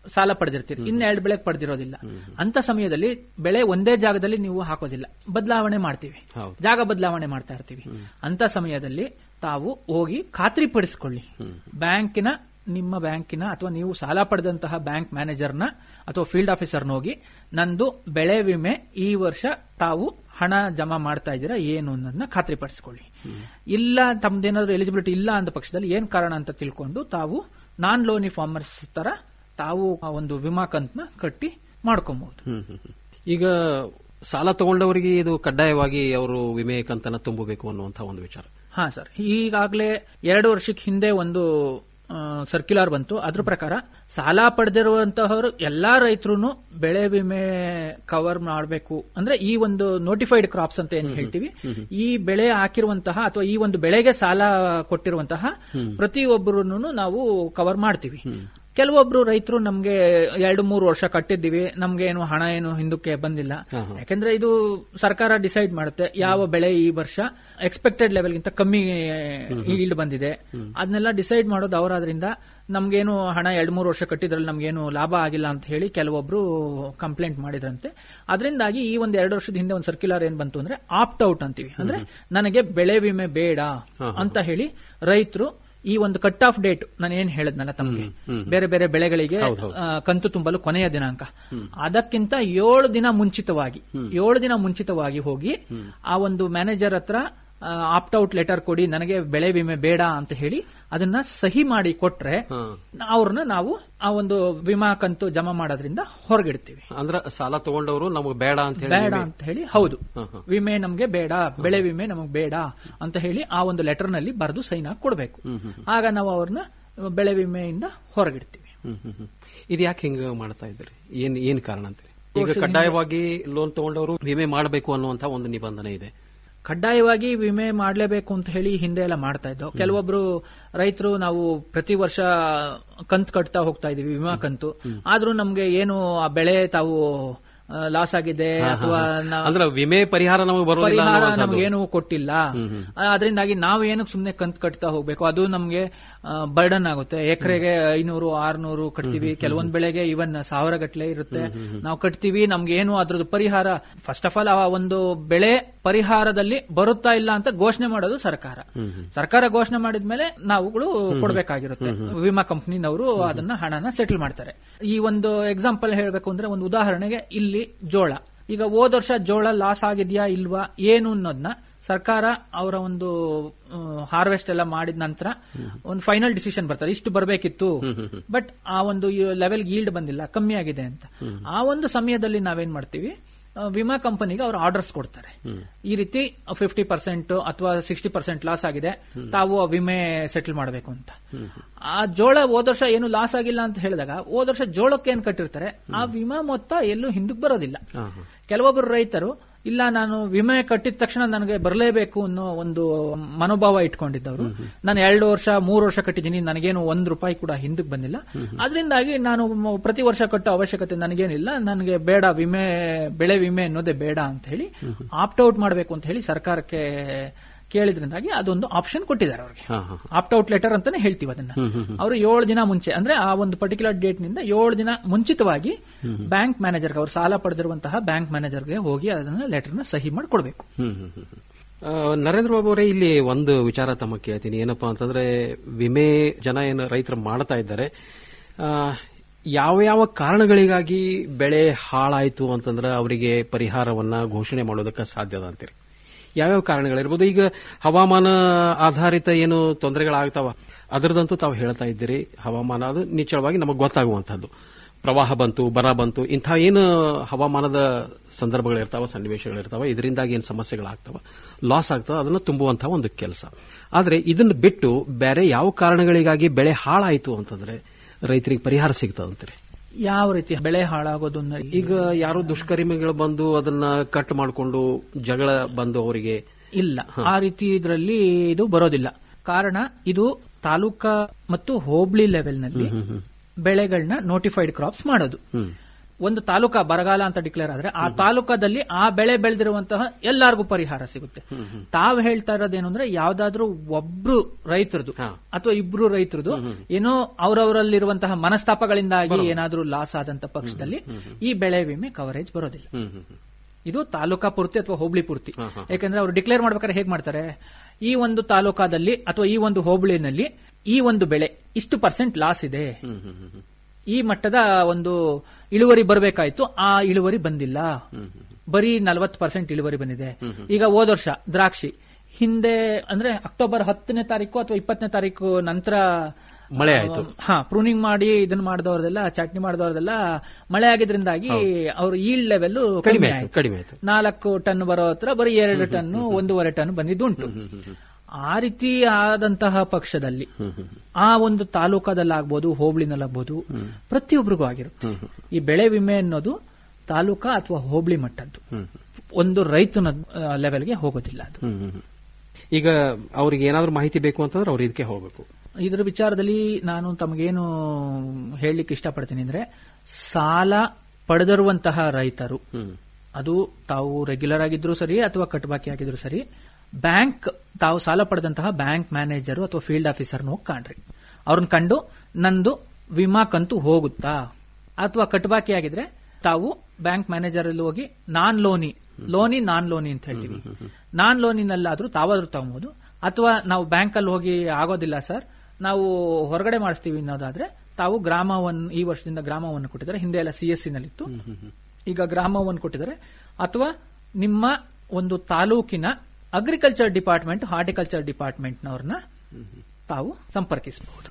ಸಾಲ ಪಡೆದಿರ್ತೀರಿ ಇನ್ನು ಎರಡು ಬೆಳೆ ಪಡೆದಿರೋದಿಲ್ಲ ಅಂತ ಸಮಯದಲ್ಲಿ ಬೆಳೆ ಒಂದೇ ಜಾಗದಲ್ಲಿ ನೀವು ಹಾಕೋದಿಲ್ಲ ಬದಲಾವಣೆ ಮಾಡ್ತೀವಿ ಹೌದು. ಜಾಗ ಬದಲಾವಣೆ ಮಾಡ್ತಾ ಇರ್ತೀವಿ ಅಂತ ಸಮಯದಲ್ಲಿ ತಾವು ಹೋಗಿ ಖಾತ್ರಿಪಡಿಸಿಕೊಳ್ಳಿ ಬ್ಯಾಂಕಿನ ನಿಮ್ಮ ಬ್ಯಾಂಕಿನ ಅಥವಾ ನೀವು ಸಾಲ ಪಡೆದಂತಹ ಬ್ಯಾಂಕ್ ಮ್ಯಾನೇಜರ್ನ ಅಥವಾ ಫೀಲ್ಡ್ ಆಫೀಸರ್ನ ಹೋಗಿ ನಂದು ಬೆಳೆ ವಿಮೆ ಈ ವರ್ಷ ತಾವು ಹಣ ಜಮಾ ಮಾಡ್ತಾ ಇದ್ದೀರಾ ಏನು ಅನ್ನೋದನ್ನ ಖಾತ್ರಿಪಡಿಸಿಕೊಳ್ಳಿ ಇಲ್ಲ ತಮ್ದೇನಾದ್ರೂ ಎಲಿಜಿಬಿಲಿಟಿ ಇಲ್ಲ ಅಂತ ಪಕ್ಷದಲ್ಲಿ ಏನ್ ಕಾರಣ ಅಂತ ತಿಳ್ಕೊಂಡು ತಾವು ನಾನ್ ಲೋನಿ ಫಾರ್ಮರ್ಸ್ ತರ ತಾವು ಆ ಒಂದು ವಿಮಾ ಕಂತನ್ನ ಕಟ್ಟಿ ಮಾಡ್ಕೊಬಹುದು ಹ್ಮ್, ಹ್ಮ್, ಹ್ಮ್. ಈಗ ಸಾಲ ತಗೊಂಡವರಿಗೆ ಇದು ಕಡ್ಡಾಯವಾಗಿ ಅವರು ವಿಮೆ ಕಂತನ ತುಂಬಬೇಕು ಅನ್ನುವಂತಹ ಒಂದು ವಿಚಾರ ಹಾ ಸರ್ ಈಗಾಗಲೇ ಎರಡು ವರ್ಷಕ್ಕೆ ಹಿಂದೆ ಒಂದು ಸರ್ಕ್ಯುಲರ್ ಬಂತು ಅದ್ರ ಪ್ರಕಾರ ಸಾಲ ಪಡೆದಿರುವಂತಹವರು ಎಲ್ಲಾ ರೈತರು ಬೆಳೆ ವಿಮೆ ಕವರ್ ಮಾಡಬೇಕು ಅಂದ್ರೆ ಈ ಒಂದು ನೋಟಿಫೈಡ್ ಕ್ರಾಪ್ಸ್ ಅಂತ ಏನ್ ಹೇಳ್ತೀವಿ ಈ ಬೆಳೆ ಹಾಕಿರುವಂತಹ ಅಥವಾ ಈ ಒಂದು ಬೆಳೆಗೆ ಸಾಲ ಕೊಟ್ಟಿರುವಂತಹ ಪ್ರತಿಯೊಬ್ಬರು ನಾವು ಕವರ್ ಮಾಡ್ತೀವಿ ಕೆಲವೊಬ್ರು ರೈತರು ನಮ್ಗೆ ಎರಡು ಮೂರು ವರ್ಷ ಕಟ್ಟಿದ್ದೀವಿ ನಮ್ಗೆ ಏನು ಹಣ ಏನು ಹಿಂದಕ್ಕೆ ಬಂದಿಲ್ಲ ಯಾಕಂದ್ರೆ ಇದು ಸರ್ಕಾರ ಡಿಸೈಡ್ ಮಾಡುತ್ತೆ ಯಾವ ಬೆಳೆ ಈ ವರ್ಷ ಎಕ್ಸ್ಪೆಕ್ಟೆಡ್ ಲೆವೆಲ್ಗಿಂತ ಕಮ್ಮಿ ಈಲ್ಡ್ ಬಂದಿದೆ ಅದನ್ನೆಲ್ಲ ಡಿಸೈಡ್ ಮಾಡೋದು ಅವರಾದ್ರಿಂದ ನಮ್ಗೇನು ಹಣ ಎರಡು ಮೂರು ವರ್ಷ ಕಟ್ಟಿದ್ರಲ್ಲಿ ನಮ್ಗೇನು ಲಾಭ ಆಗಿಲ್ಲ ಅಂತ ಹೇಳಿ ಕೆಲವೊಬ್ರು ಕಂಪ್ಲೇಂಟ್ ಮಾಡಿದ್ರಂತೆ ಅದರಿಂದಾಗಿ ಈ ಒಂದು ಎರಡು ವರ್ಷದ ಹಿಂದೆ ಒಂದು ಸರ್ಕ್ಯುಲರ್ ಏನ್ ಬಂತು ಅಂದ್ರೆ ಆಪ್ಟ್ ಔಟ್ ಅಂತೀವಿ ಅಂದ್ರೆ ನನಗೆ ಬೆಳೆ ವಿಮೆ ಬೇಡ ಅಂತ ಹೇಳಿ ರೈತರು ಈ ಒಂದು ಕಟ್ ಆಫ್ ಡೇಟ್ ನಾನು ಏನ್ ಹೇಳದ್ನಲ್ಲ ತಮಗೆ ಬೇರೆ ಬೇರೆ ಬೆಳೆಗಳಿಗೆ ಆ, ಕಂತು ತುಂಬಲು ಕೊನೆಯ ದಿನಾಂಕ ಅದಕ್ಕಿಂತ ಏಳು ದಿನ ಮುಂಚಿತವಾಗಿ ಏಳು ದಿನ ಮುಂಚಿತವಾಗಿ ಹೋಗಿ ಆ ಒಂದು ಮ್ಯಾನೇಜರ್ ಹತ್ರ ಆಪ್ಟ್ ಔಟ್ ಲೆಟರ್ ಕೊಡಿ ನನಗೆ ಬೆಳೆ ವಿಮೆ ಬೇಡ ಅಂತ ಹೇಳಿ ಅದನ್ನ ಸಹಿ ಮಾಡಿ ಕೊಟ್ರೆ ಅವ್ರನ್ನ ನಾವು ಆ ಒಂದು ವಿಮಾ ಕಂತು ಜಮಾ ಮಾಡೋದ್ರಿಂದ ಹೊರಗಿಡ್ತೀವಿ ಅಂದ್ರ ಸಾಲ ತಗೊಂಡವರು ನಮಗೆ ಬೇಡ ಅಂತ ಹೇಳಿ ಬೇಡ ವಿಮೆ- ಅಂತ ಹೇಳಿ ಹೌದು ವಿಮೆ ನಮ್ಗೆ ಬೇಡ ಬೆಳೆ ವಿಮೆ ನಮಗೆ ಬೇಡ ಅಂತ ಹೇಳಿ ಆ ಒಂದು ಲೆಟರ್ ನಲ್ಲಿ ಬರೆದು ಸೈನ್ ಹಾಕಿ ಕೊಡಬೇಕು ಆಗ ನಾವು ಅವ್ರನ್ನ ಬೆಳೆ ವಿಮೆಯಿಂದ ಹೊರಗಿಡ್ತೀವಿ ಹ್ಮ್, ಹ್ಮ್, ಹ್ಮ್. ಇದು ಯಾಕೆ ಹಿಂಗ ಮಾಡ್ತಾ ಇದ್ರಿ ಏನ್ ಏನ್ ಕಾರಣ ಅಂತ ಈಗ ಕಡ್ಡಾಯವಾಗಿ ಲೋನ್ ತಗೊಂಡವರು ವಿಮೆ ಮಾಡಬೇಕು ಅನ್ನುವಂತ ಒಂದು ನಿಬಂಧನೆ ಇದೆ ಕಡ್ಡಾಯವಾಗಿ ವಿಮೆ ಮಾಡಲೇಬೇಕು ಅಂತ ಹೇಳಿ ಹಿಂದೆ ಎಲ್ಲ ಮಾಡ್ತಾ ಇದ್ದೋ ಕೆಲವೊಬ್ರು ರೈತರು ನಾವು ಪ್ರತಿ ವರ್ಷ ಕಂತು ಕಟ್ತಾ ಹೋಗ್ತಾ ಇದೀವಿ ವಿಮಾ ಕಂತು ಆದ್ರೂ ನಮ್ಗೆ ಏನು ಆ ಬೆಳೆ ತಾವು ಲಾಸ್ ಆಗಿದೆ ಅಥವಾ ನಾ- ಅಂದ್ರೆ ವಿಮೆ ಪರಿಹಾರ ನಮಗೆ ಬರೋದಿಲ್ಲ ಪರಿಹಾರ ಅನ್ನುವಂಥದ್ದು. ನಮಗೇನು ಕೊಟ್ಟಿಲ್ಲ ಅದರಿಂದಾಗಿ ನಾವು ಏನಕ್ಕೆ ಸುಮ್ನೆ ಕಂತ್ ಕಟ್ತಾ ಹೋಗ್ಬೇಕು ಅದು ನಮ್ಗೆ ಬರ್ಡನ್ ಆಗುತ್ತೆ ಎಕರೆಗೆ ಐನೂರು ಆರ್ನೂರು ಕಟ್ತೀವಿ ಕೆಲವೊಂದ್ ಬೆಳೆಗೆ ಇವನ್ ಸಾವಿರ ಗಟ್ಲೆ ಇರುತ್ತೆ ನಾವು ಕಟ್ತೀವಿ ನಮ್ಗೆ ಏನು ಅದ್ರದ್ದು ಪರಿಹಾರ ಫಸ್ಟ್ ಆಫ್ ಆಲ್ ಆ ಒಂದು ಬೆಳೆ ಪರಿಹಾರದಲ್ಲಿ ಬರುತ್ತಾ ಇಲ್ಲ ಅಂತ ಘೋಷಣೆ ಮಾಡೋದು ಸರ್ಕಾರ ಸರ್ಕಾರ ಘೋಷಣೆ ಮಾಡಿದ್ಮೇಲೆ ನಾವುಗಳು ಕೊಡ್ಬೇಕಾಗಿರುತ್ತೆ ವಿಮಾ ಕಂಪನಿನವರು ಅದನ್ನ ಹಣನ ಸೆಟಲ್ ಮಾಡ್ತಾರೆ ಈ ಒಂದು ಎಕ್ಸಾಂಪಲ್ ಹೇಳ್ಬೇಕು ಅಂದ್ರೆ ಒಂದು ಉದಾಹರಣೆಗೆ ಇಲ್ಲಿ ಜೋಳ ಈಗ ಹೋದ ವರ್ಷ ಜೋಳ ಲಾಸ್ ಆಗಿದ್ಯಾ ಇಲ್ವಾ ಏನು ಅನ್ನೋದನ್ನ ಸರ್ಕಾರ ಅವರ ಒಂದು ಹಾರ್ವೆಸ್ಟ್ ಎಲ್ಲ ಮಾಡಿದ ನಂತರ ಒಂದು ಫೈನಲ್ ಡಿಸಿಷನ್ ಬರ್ತಾರೆ ಇಷ್ಟು ಬರಬೇಕಿತ್ತು ಬಟ್ ಆ ಒಂದು ಲೆವೆಲ್ ಈಲ್ಡ್ ಬಂದಿಲ್ಲ ಕಮ್ಮಿ ಆಗಿದೆ ಅಂತ ಆ ಒಂದು ಸಮಯದಲ್ಲಿ ನಾವೇನ್ ಮಾಡ್ತೀವಿ ಆ, ವಿಮಾ ಕಂಪನಿಗೆ ಅವರು ಆರ್ಡರ್ಸ್ ಕೊಡ್ತಾರೆ ಈ ರೀತಿ ಫಿಫ್ಟಿ ಪರ್ಸೆಂಟ್ ಅಥವಾ ಸಿಕ್ಸ್ಟಿ ಪರ್ಸೆಂಟ್ ಲಾಸ್ ಆಗಿದೆ ತಾವು ಆ ವಿಮೆ ಸೆಟಲ್ ಮಾಡಬೇಕು ಅಂತ ಆ ಜೋಳ ಹೋದ ವರ್ಷ ಏನು ಲಾಸ್ ಆಗಿಲ್ಲ ಅಂತ ಹೇಳಿದಾಗ ಹೋದ ವರ್ಷ ಜೋಳಕ್ಕೆ ಏನ್ ಕಟ್ಟಿರ್ತಾರೆ ಆ ವಿಮಾ ಮೊತ್ತ ಎಲ್ಲೂ ಹಿಂದಕ್ಕೆ ಬರೋದಿಲ್ಲ ಕೆಲವೊಬ್ಬರು ರೈತರು ಇಲ್ಲ ನಾನು ವಿಮೆ ಕಟ್ಟಿದ ತಕ್ಷಣ ನನಗೆ ಬರಲೇಬೇಕು ಅನ್ನೋ ಒಂದು ಮನೋಭಾವ ಇಟ್ಕೊಂಡಿದ್ದವರು ನಾನು ಎರಡು ವರ್ಷ ಮೂರು ವರ್ಷ ಕಟ್ಟಿದ್ದೀನಿ ನನಗೇನು ಒಂದ್ ರೂಪಾಯಿ ಕೂಡ ಹಿಂದಕ್ಕೆ ಬಂದಿಲ್ಲ ಅದರಿಂದಾಗಿ ನಾನು ಮ- ಪ್ರತಿ ವರ್ಷ ಕಟ್ಟೋ ಅವಶ್ಯಕತೆ ನನಗೇನಿಲ್ಲ ನನಗೆ ಬೇಡ ವಿಮೆ ಬೆಳೆ ವಿಮೆ ಅನ್ನೋದೇ ಬೇಡ ಅಂತ ಹೇಳಿ ಆಪ್ಟ್ ಔಟ್ ಮಾಡಬೇಕು ಅಂತ ಹೇಳಿ ಸರ್ಕಾರಕ್ಕೆ ಕೇಳಿದ್ರಿಂದಾಗಿ ಅದೊಂದು ಆಪ್ಷನ್ ಕೊಟ್ಟಿದ್ದಾರೆ ಅವ್ರಿಗೆ ಹಾ, ಹಾ, ಆಪ್ಟ್ ಔಟ್ ಲೆಟರ್ ಅಂತಾನೆ ಹೇಳ್ತೀವಿ ಅದನ್ನ ಅವರು ಏಳು ದಿನ ಮುಂಚೆ ಅಂದ್ರೆ ಆ ಒಂದು ಪರ್ಟಿಕ್ಯುಲರ್ ಡೇಟ್ ನಿಂದ ಏಳು ದಿನ ಮುಂಚಿತವಾಗಿ ಬ್ಯಾಂಕ್ ಮ್ಯಾನೇಜರ್ಗೆ ಅವರು ಸಾಲ ಪಡೆದಿರುವಂತಹ ಬ್ಯಾಂಕ್ ಮ್ಯಾನೇಜರ್ಗೆ ಹೋಗಿ ಅದನ್ನ ಲೆಟರ್ನ ಸಹಿ ಮಾಡಿ ಕೊಡಬೇಕು ಹ್ಮ್, ಹ್ಮ್, ಹ್ಮ್, ಹ್ಮ್. ಆ, ನರೇಂದ್ರ ಬಾಬು ಅವರೇ ಇಲ್ಲಿ ಒಂದು ವಿಚಾರ ತಮ್ಮ ಕೇಳ್ತೀನಿ ಏನಪ್ಪಾ ಅಂತಂದ್ರೆ ವಿಮೆ ಜನ ಏನು ರೈತರು ಮಾಡ್ತಾ ಇದ್ದಾರೆ ಆ, ಯಾವ ಯಾವ ಕಾರಣಗಳಿಗಾಗಿ ಬೆಳೆ ಹಾಳಾಯ್ತು ಅಂತಂದ್ರೆ ಅವರಿಗೆ ಪರಿಹಾರವನ್ನ ಘೋಷಣೆ ಮಾಡೋದಕ್ಕೆ ಸಾಧ್ಯದ ಅಂತೀರಿ ಯಾವ್ಯಾವ ಕಾರಣಗಳಿರ್ಬೋದು ಈಗ ಹವಾಮಾನ ಆಧಾರಿತ ಏನು ತೊಂದರೆಗಳಾಗ್ತಾವ ಅದರದಂತೂ ತಾವು ಹೇಳ್ತಾ ಇದ್ದೀರಿ ಹವಾಮಾನ ಅದು ನಿಚ್ಚಳವಾಗಿ ನಮಗೆ ಗೊತ್ತಾಗುವಂತಹದ್ದು ಪ್ರವಾಹ ಬಂತು ಬರ ಬಂತು ಇಂಥ ಏನು ಹವಾಮಾನದ ಸಂದರ್ಭಗಳಿರ್ತಾವ ಸನ್ನಿವೇಶಗಳಿರ್ತಾವ ಇದರಿಂದಾಗಿ ಏನು ಸಮಸ್ಯೆಗಳಾಗ್ತಾವ ಲಾಸ್ ಆಗ್ತಾವ ಅದನ್ನು ತುಂಬುವಂತಹ ಒಂದು ಕೆಲಸ ಆದ್ರೆ ಇದನ್ನು ಬಿಟ್ಟು ಬೇರೆ ಯಾವ ಕಾರಣಗಳಿಗಾಗಿ ಬೆಳೆ ಹಾಳಾಯಿತು ಅಂತಂದ್ರೆ ರೈತರಿಗೆ ಪರಿಹಾರ ಸಿಗ್ತದಂತೀರಿ ಯಾವ ರೀತಿ ಬೆಳೆ ಹಾಳಾಗೋದು ಅನ್ನೋ- ಈಗ ಯಾರೋ ದುಷ್ಕರ್ಮಿಗಳು ಬಂದು ಅದನ್ನ ಕಟ್ ಮಾಡಿಕೊಂಡು ಜಗಳ ಬಂದು ಅವರಿಗೆ ಇಲ್ಲ ಆ ರೀತಿ ಇದರಲ್ಲಿ ಇದು ಬರೋದಿಲ್ಲ ಕಾರಣ ಇದು ತಾಲೂಕಾ ಮತ್ತು ಹೋಬಳಿ ಲೆವೆಲ್ ನಲ್ಲಿ ಬೆಳೆಗಳನ್ನ ನೋಟಿಫೈಡ್ ಕ್ರಾಪ್ಸ್ ಮಾಡೋದು ಒಂದು ತಾಲೂಕಾ ಬರಗಾಲ ಅಂತ ಡಿಕ್ಲೇರ್ ಆದ್ರೆ ಆ ತಾಲೂಕಾದಲ್ಲಿ ಆ ಬೆಳೆ ಬೆಳೆದಿರುವಂತಹ ಎಲ್ಲರಿಗೂ ಪರಿಹಾರ ಸಿಗುತ್ತೆ ತಾವು ಹೇಳ್ತಾ ಇರೋದೇನು ಅಂದ್ರೆ ಯಾವ್ದಾದ್ರೂ ಒಬ್ರು ರೈತರದು ಅಥವಾ ಇಬ್ರು ರೈತರದು ಏನೋ ಅವರವರಲ್ಲಿರುವಂತಹ ಮನಸ್ತಾಪಗಳಿಂದಾಗಿ ಏನಾದ್ರೂ ಲಾಸ್ ಆದಂತ ಪಕ್ಷದಲ್ಲಿ ಈ ಬೆಳೆ ವಿಮೆ ಕವರೇಜ್ ಬರೋದಿಲ್ಲ ಇದು ತಾಲೂಕಾ ಪೂರ್ತಿ ಅಥವಾ ಹೋಬಳಿ ಪೂರ್ತಿ ಯಾಕಂದ್ರೆ ಅವರು ಡಿಕ್ಲೇರ್ ಮಾಡ್ಬೇಕಾದ್ರೆ ಹೇಗ್ ಮಾಡ್ತಾರೆ ಈ ಒಂದು ತಾಲೂಕಾದಲ್ಲಿ ಅಥವಾ ಈ ಒಂದು ಹೋಬಳಿನಲ್ಲಿ ಈ ಒಂದು ಬೆಳೆ ಇಷ್ಟು ಪರ್ಸೆಂಟ್ ಲಾಸ್ ಇದೆ ಈ ಮಟ್ಟದ ಒಂದು ಇಳುವರಿ ಬರಬೇಕಾಯ್ತು ಆ ಇಳುವರಿ ಬಂದಿಲ್ಲ ಬರೀ ನಲವತ್ತು ಪರ್ಸೆಂಟ್ ಇಳುವರಿ ಬಂದಿದೆ ಈಗ ಹೋದ ವರ್ಷ ದ್ರಾಕ್ಷಿ ಹಿಂದೆ ಅಂದ್ರೆ ಅಕ್ಟೋಬರ್ ಹತ್ತನೇ ತಾರೀಕು ಅಥವಾ ಇಪ್ಪತ್ತನೇ ತಾರೀಕು ನಂತರ ಮಳೆ ಆಯ್ತು. ಹಾ ಪ್ರೂನಿಂಗ್ ಮಾಡಿ ಇದನ್ನ ಮಾಡಿದವ್ರದೆಲ್ಲ ಚಟ್ನಿ ಮಾಡಿದವ್ರದೆಲ್ಲ ಮಳೆ ಆಗಿದ್ರಿಂದಾಗಿ ಅವ್ರ ಈಲ್ಡ್ ಲೆವೆಲ್ ಕಡಿಮೆ ಆಯ್ತು, ಕಡಿಮೆ ಆಯ್ತು. ನಾಲ್ಕು ಟನ್ ಬರೋ ಹತ್ರ ಬರೀ ಎರಡು ಟನ್ ಒಂದೂವರೆ ಟನ್ ಬಂದಿದ್ದುಂಟು ಆ ರೀತಿ ಆದಂತಹ ಪಕ್ಷದಲ್ಲಿ ಆ ಒಂದು ತಾಲೂಕಾದಲ್ಲಾಗ್ಬೋದು ಹೋಬಳಿನಲ್ಲಾಗ್ಬೋದು ಪ್ರತಿಯೊಬ್ಬರಿಗೂ ಆಗಿರುತ್ತೆ ಈ ಬೆಳೆ ವಿಮೆ ಅನ್ನೋದು ತಾಲೂಕಾ ಅಥವಾ ಹೋಬಳಿ ಮಟ್ಟದ್ದು ಒಂದು ರೈತನ ಲೆವೆಲ್ಗೆ ಹೋಗೋದಿಲ್ಲ ಅದು ಈಗ ಅವ್ರಿಗೆ ಏನಾದ್ರೂ ಮಾಹಿತಿ ಬೇಕು ಅಂತಂದ್ರೆ ಅವ್ರು ಇದಕ್ಕೆ ಹೋಗ್ಬೇಕು ಇದರ ವಿಚಾರದಲ್ಲಿ ನಾನು ತಮಗೇನು ಹೇಳಲಿಕ್ಕೆ ಇಷ್ಟಪಡ್ತೀನಿ ಅಂದ್ರೆ ಸಾಲ ಪಡೆದಿರುವಂತಹ ರೈತರು ಅದು ತಾವು ರೆಗ್ಯುಲರ್ ಆಗಿದ್ರು ಸರಿ ಅಥವಾ ಕಟ್ಬಾಕಿ ಆಗಿದ್ರು ಸರಿ ಬ್ಯಾಂಕ್ ತಾವು ಸಾಲ ಪಡೆದಂತಹ ಬ್ಯಾಂಕ್ ಮ್ಯಾನೇಜರ್ ಅಥವಾ ಫೀಲ್ಡ್ ಆಫೀಸರ್ ಹೋಗಿ ಕಾಣ್ರಿ ಅವ್ರನ್ನ ಕಂಡು ನಂದು ವಿಮಾ ಕಂತು ಹೋಗುತ್ತಾ ಅಥವಾ ಕಟ್ಬಾಕಿ ಆಗಿದ್ರೆ ತಾವು ಬ್ಯಾಂಕ್ ಮ್ಯಾನೇಜರ್ ಅಲ್ಲಿ ಹೋಗಿ ನಾನ್ ಲೋನಿ ಲೋನಿ ನಾನ್ ಲೋನಿ ಅಂತ ಹೇಳ್ತೀವಿ ನಾನ್ ಲೋನಿನಲ್ಲಾದ್ರೂ ತಾವಾದ್ರೂ ತಗೊಬಹುದು ಅಥವಾ ನಾವು ಬ್ಯಾಂಕ್ ಅಲ್ಲಿ ಹೋಗಿ ಆಗೋದಿಲ್ಲ ಸರ್ ನಾವು ಹೊರಗಡೆ ಮಾಡಿಸ್ತೀವಿ ಅನ್ನೋದಾದ್ರೆ ತಾವು ಗ್ರಾಮವನ್ನು ಈ ವರ್ಷದಿಂದ ಗ್ರಾಮವನ್ನು ಕೊಟ್ಟಿದ್ದಾರೆ ಹಿಂದೆ ಎಲ್ಲ ಸಿ ಎಸ್ ಸಿ ನಲ್ಲಿತ್ತು ಈಗ ಗ್ರಾಮವನ್ನು ಕೊಟ್ಟಿದ್ದಾರೆ ಅಥವಾ ನಿಮ್ಮ ಒಂದು ತಾಲೂಕಿನ ಅಗ್ರಿಕಲ್ಚರ್ ಡಿಪಾರ್ಟ್ಮೆಂಟ್ ಹಾರ್ಟಿಕಲ್ಚರ್ ಡಿಪಾರ್ಟ್ಮೆಂಟ್ನವ್ರನ್ನ ತಾವು ಸಂಪರ್ಕಿಸಬಹುದು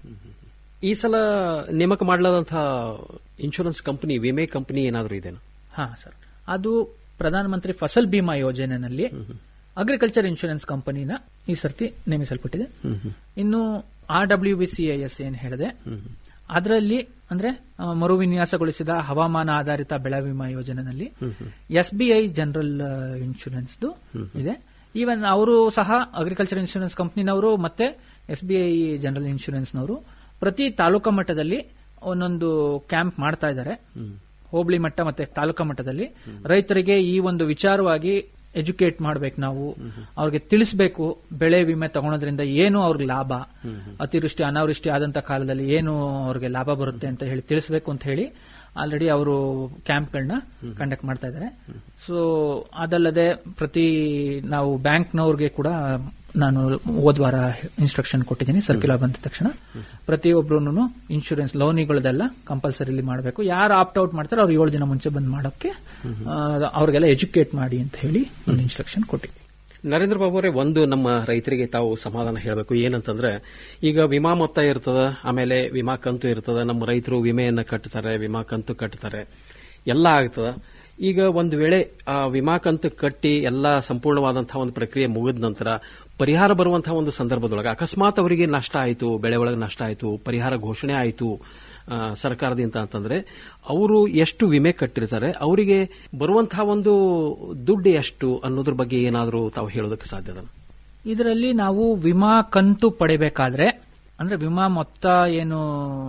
ಈ ಸಲ ನೇಮಕ ಮಾಡಲಾದಂತಹ ಇನ್ಶೂರೆನ್ಸ್ ಕಂಪನಿ ವಿಮೆ ಕಂಪನಿ ಏನಾದರೂ ಇದೆನಾ ಹಾ ಸರ್ ಅದು ಪ್ರಧಾನಮಂತ್ರಿ ಫಸಲ್ ಬಿಮಾ ಯೋಜನೆಯಲ್ಲಿ ಅಗ್ರಿಕಲ್ಚರ್ ಇನ್ಶೂರೆನ್ಸ್ ಕಂಪನಿನ ಈ ಸರ್ತಿ ನೇಮಿಸಲ್ಪಟ್ಟಿದೆ ಇನ್ನು R W B C I S ಏನ್ ಹೇಳಿದೆ ಅದರಲ್ಲಿ ಅಂದ್ರೆ ಆ, ಮರುವಿನ್ಯಾಸಗೊಳಿಸಿದ ಹವಾಮಾನ ಆಧಾರಿತ ಬೆಳೆ ವಿಮಾ ಯೋಜನೆಯಲ್ಲಿ S B I general insurance ಇದೆ ಈವನ್ ಅವರು ಸಹ ಅಗ್ರಿಕಲ್ಚರ್ ಇನ್ಶೂರೆನ್ಸ್ ಕಂಪನಿನವರು ಮತ್ತೆ ಎಸ್ ಬಿ ಐ ಜನರಲ್ ಇನ್ಶೂರೆನ್ಸ್ನವರು ಪ್ರತಿ ತಾಲೂಕಾ ಮಟ್ಟದಲ್ಲಿ ಒಂದೊಂದು ಕ್ಯಾಂಪ್ ಮಾಡ್ತಾ ಇದ್ದಾರೆ ಹೋಬಳಿ ಮಟ್ಟ ಮತ್ತೆ ತಾಲೂಕಾ ಮಟ್ಟದಲ್ಲಿ ರೈತರಿಗೆ ಈ ಒಂದು ವಿಚಾರವಾಗಿ ಎಜುಕೇಟ್ ಮಾಡ್ಬೇಕು ನಾವು ಅವ್ರಿಗೆ ತಿಳಿಸ್ಬೇಕು ಬೆಳೆ ವಿಮೆ ತಗೊಳೋದ್ರಿಂದ ಏನು ಅವ್ರಿಗೆ ಲಾಭ ಅತಿವೃಷ್ಟಿ ಅನಾವೃಷ್ಟಿ ಆದಂತ ಕಾಲದಲ್ಲಿ ಏನು ಅವ್ರಿಗೆ ಲಾಭ ಬರುತ್ತೆ ಅಂತ ಹೇಳಿ ತಿಳಿಸ್ಬೇಕು ಅಂತ ಹೇಳಿ ಆಲ್ರೆಡಿ ಅವರು ಕ್ಯಾಂಪ್ಗಳನ್ನ ಕಂಡಕ್ಟ್ ಮಾಡ್ತಾ ಇದ್ದಾರೆ ಸೊ ಅದಲ್ಲದೆ ಪ್ರತಿ ನಾವು ಬ್ಯಾಂಕ್ನವ್ರಿಗೆ ಕೂಡ ನಾನು ಹೋದ್ವಾರ ಇನ್ಸ್ಟ್ರಕ್ಷನ್ ಕೊಟ್ಟಿದ್ದೀನಿ ಸರ್ಕ್ಯುಲರ್ ಬಂದ ತಕ್ಷಣ ಪ್ರತಿಯೊಬ್ಬರು ಇನ್ಶೂರೆನ್ಸ್ ಲೋನಿಗಳದೆಲ್ಲ ಕಂಪಲ್ಸರಿಲಿ ಮಾಡಬೇಕು ಯಾರು ಆಪ್ಟ್ ಔಟ್ ಮಾಡ್ತಾರೆ ಅವ್ರು ಏಳು ದಿನ ಮುಂಚೆ ಬಂದ್ ಮಾಡೋಕ್ಕೆ ಆ, ಅವ್ರಿಗೆಲ್ಲ ಎಜುಕೇಟ್ ಮಾಡಿ ಅಂತ ಹೇಳಿ ಒಂದು ಇನ್ಸ್ಟ್ರಕ್ಷನ್ ಕೊಟ್ಟಿದ್ದೀನಿ ನರೇಂದ್ರ ಬಾಬು ಅವರೇ ಒಂದು ನಮ್ಮ ರೈತರಿಗೆ ತಾವು ಸಮಾಧಾನ ಹೇಳಬೇಕು ಏನಂತಂದ್ರೆ ಈಗ ವಿಮಾ ಮೊತ್ತ ಇರ್ತದ ಆಮೇಲೆ ವಿಮಾ ಕಂತು ಇರ್ತದ ನಮ್ಮ ರೈತರು ವಿಮೆಯನ್ನ ಕಟ್ತಾರೆ ವಿಮಾ ಕಂತು ಕಟ್ತಾರೆ ಎಲ್ಲ ಆಗ್ತದ ಈಗ ಒಂದು ವೇಳೆ ಆ ವಿಮಾ ಕಂತು ಕಟ್ಟಿ ಎಲ್ಲ ಸಂಪೂರ್ಣವಾದಂತಹ ಒಂದು ಪ್ರಕ್ರಿಯೆ ಮುಗಿದ ನಂತರ ಪರಿಹಾರ ಬರುವಂತಹ ಒಂದು ಸಂದರ್ಭದೊಳಗೆ ಅಕಸ್ಮಾತ್ ಅವರಿಗೆ ನಷ್ಟ ಆಯಿತು ಬೆಳೆ ಒಳಗೆ ನಷ್ಟ ಆಯಿತು ಪರಿಹಾರ ಘೋಷಣೆ ಆಯಿತು ಆ, ಸರ್ಕಾರದಿಂದ ಅಂತಂದ್ರೆ ಅವರು ಎಷ್ಟು ವಿಮೆ ಕಟ್ಟಿರ್ತಾರೆ ಅವರಿಗೆ ಬರುವಂತಹ ಒಂದು ದುಡ್ಡು ಎಷ್ಟು ಅನ್ನೋದ್ರ ಬಗ್ಗೆ ಏನಾದರೂ ತಾವು ಹೇಳೋದಕ್ಕೆ ಸಾಧ್ಯದ ಇದರಲ್ಲಿ ನಾವು ವಿಮಾ ಕಂತು ಪಡಿಬೇಕಾದ್ರೆ ಅಂದ್ರೆ ವಿಮಾ ಮೊತ್ತ ಏನು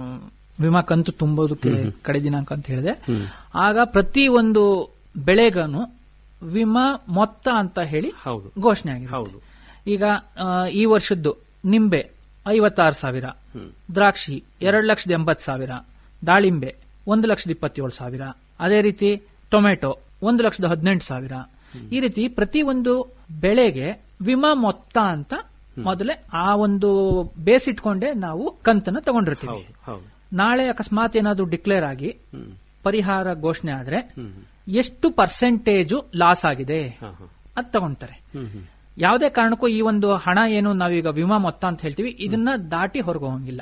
ವಿಮಾ ಕಂತು ತುಂಬೋದಕ್ಕೆ ಕಡೆ ದಿನಾಂಕ ಅಂತ ಹೇಳಿದೆ ಆಗ ಪ್ರತಿ ಒಂದು ಬೆಳೆಗನು ವಿಮಾ ಮೊತ್ತ ಅಂತ ಹೇಳಿ ಹೌದು ಘೋಷಣೆ ಆಗಿದೆ ಹೌದು ಈಗ ಆ, ಈ ವರ್ಷದ್ದು ನಿಂಬೆ ಐವತ್ತಾರು ಸಾವಿರ ದ್ರಾಕ್ಷಿ ಎರಡು ಲಕ್ಷದ ಎಂಬತ್ತು ಸಾವಿರ ದಾಳಿಂಬೆ ಒಂದು ಲಕ್ಷದ ಇಪ್ಪತ್ತೇಳು ಸಾವಿರ ಅದೇ ರೀತಿ ಟೊಮೆಟೊ ಒಂದು ಲಕ್ಷದ ಹದಿನೆಂಟು ಸಾವಿರ ಈ ರೀತಿ ಪ್ರತಿ ಒಂದು ಬೆಳೆಗೆ ವಿಮಾ ಮೊತ್ತ ಅಂತ ಮೊದಲೇ ಆ ಒಂದು ಬೇಸ್ ಇಟ್ಕೊಂಡೆ ನಾವು ಕಂತನ್ನ ತಗೊಂಡಿರ್ತೀವಿ ಹೌದು ನಾಳೆ ಅಕಸ್ಮಾತ್ ಏನಾದ್ರೂ ಡಿಕ್ಲೇರ್ ಆಗಿ ಪರಿಹಾರ ಘೋಷಣೆ ಆದ್ರೆ ಎಷ್ಟು ಪರ್ಸೆಂಟೇಜು ಲಾಸ್ ಆಗಿದೆ ಅದ್ ತಗೊಂತಾರೆ ಯಾವುದೇ ಕಾರಣಕ್ಕೂ ಈ ಒಂದು ಹಣ ಏನು ನಾವೀಗ ವಿಮಾ ಮೊತ್ತ ಅಂತ ಹೇಳ್ತೀವಿ ಇದನ್ನ ದಾಟಿ ಹೊರಗೆ ಹೋಗಂಗಿಲ್ಲ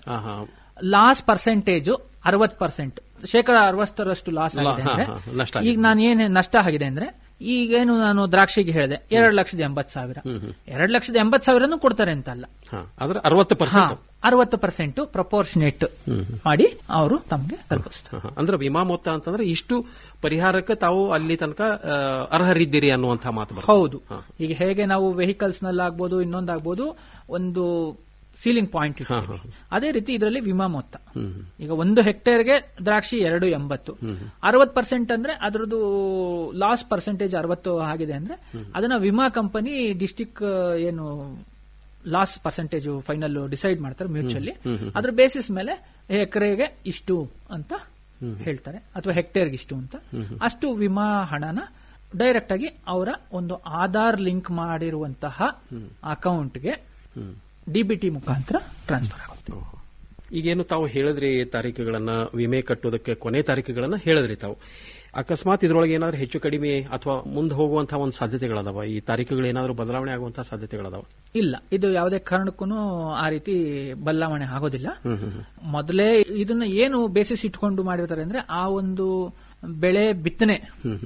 ಲಾಸ್ ಪರ್ಸೆಂಟೇಜು ಅರವತ್ ಪರ್ಸೆಂಟ್ ಶೇಕಡ ಅರವತ್ತರಷ್ಟು ಲಾಸ್ ಲಾ- ಆಗಿದೆ ಹಾ, ಅಂದ್ರೆ ಹಾ, ನಷ್ಟ ಆಗಿದೆ. ಈಗ ನಾನು ಏನ್ ನಷ್ಟ ಆಗಿದೆ ಅಂದ್ರೆ ಈಗೇನು ನಾನು ದ್ರಾಕ್ಷಿಗೆ ಹೇಳಿದೆ ಎರಡು ಲಕ್ಷದ ಎಂಬತ್ ಸಾವಿರ ಎರಡು ಲಕ್ಷದ ಎಂಬತ್ ಸಾವಿರನು ಕೊಡ್ತಾರೆ ಅಂತ ಅಲ್ಲ ಆದ್ರೆ ಅರವತ್ತು ಪರ್ಸೆಂಟ್ ಅರವತ್ತು ಪರ್ಸೆಂಟ್ ಪ್ರಪೋರ್ಷನೇಟ್ ಮಾಡಿ ಅವರು ತಮಗೆ ತಲುಪಿಸ್ತಾರೆ ಅಂದ್ರೆ ವಿಮಾ ಮೊತ್ತ ಅಂತಂದ್ರೆ ಇಷ್ಟು ಪರಿಹಾರಕ್ಕೆ ತಾವು ಅಲ್ಲಿ ತನಕ ಆ, ಅರ್ಹರಿದ್ದೀರಿ ಅನ್ನುವಂತಹ ಮಾತು ಬರ್ತದೆ. ಹೌದು ಈಗ ಹೇಗೆ ನಾವು ವೆಹಿಕಲ್ಸ್ ನಲ್ಲಾಗ್ಬೋದು ಇನ್ನೊಂದಾಗ್ಬೋದು ಒಂದು ಸೀಲಿಂಗ್ ಪಾಯಿಂಟ್ ಇಡ್ತೀವಿ ಅದೇ ರೀತಿ ಇದರಲ್ಲಿ ವಿಮಾ ಮೊತ್ತ ಈಗ ಒಂದು ಹೆಕ್ಟೇರ್ಗೆ ದ್ರಾಕ್ಷಿ ಎರಡು ಎಂಬತ್ತು ಅರವತ್ ಪರ್ಸೆಂಟ್ ಅಂದ್ರೆ ಅದರದ್ದು ಲಾಸ್ ಪರ್ಸೆಂಟೇಜ್ ಅರವತ್ತು ಆಗಿದೆ ಅಂದ್ರೆ ಅದನ್ನ ವಿಮಾ ಕಂಪನಿ ಡಿಸ್ಟಿಕ್ ಏನು ಲಾಸ್ ಪರ್ಸೆಂಟೇಜ್ ಫೈನಲ್ ಡಿಸೈಡ್ ಮಾಡ್ತಾರೆ ಮ್ಯೂಚುವಲಿ ಅದ್ರ ಬೇಸಿಸ್ ಮೇಲೆ ಎಕರೆಗೆ ಇಷ್ಟು ಅಂತ ಹೇಳ್ತಾರೆ ಅಥವಾ ಹೆಕ್ಟೇರ್ಗೆ ಇಷ್ಟು ಅಂತ ಅಷ್ಟು ವಿಮಾ ಹಣನ ಡೈರೆಕ್ಟ್ ಆಗಿ ಅವರ ಒಂದು ಆಧಾರ್ ಲಿಂಕ್ ಮಾಡಿರುವಂತಹ ಅಕೌಂಟ್ಗೆ ಡಿಬಿಟಿ ಮುಖಾಂತರ ಟ್ರಾನ್ಸ್ಫರ್ ಆಗುತ್ತೆ ಈಗೇನು ತಾವು ಹೇಳಿದ್ರಿ ತಾರೀಕುಗಳನ್ನ ವಿಮೆ ಕಟ್ಟೋದಕ್ಕೆ ಕೊನೆ ತಾರೀಕುಗಳನ್ನ ಹೇಳಿದ್ರಿ ತಾವು ಅಕಸ್ಮಾತ್ ಇದ್ರೊಳಗೆ ಏನಾದ್ರು ಹೆಚ್ಚು ಕಡಿಮೆ ಅಥವಾ ಮುಂದೆ ಹೋಗುವಂತಹ ಒಂದು ಸಾಧ್ಯತೆಗಳದಾವ ಈ ತಾರೀಕುಗಳು ಏನಾದರೂ ಬದಲಾವಣೆ ಆಗುವಂತಹ ಸಾಧ್ಯತೆಗಳದಾವ ಇಲ್ಲ ಇದು ಯಾವುದೇ ಕಾರಣಕ್ಕೂ ಆ ರೀತಿ ಬದಲಾವಣೆ ಆಗೋದಿಲ್ಲ ಮೊದಲೇ ಇದನ್ನ ಏನು ಬೇಸಿಸ್ ಇಟ್ಕೊಂಡು ಮಾಡಿರ್ತಾರೆ ಅಂದ್ರೆ ಆ ಒಂದು ಬೆಳೆ ಬಿತ್ತನೆ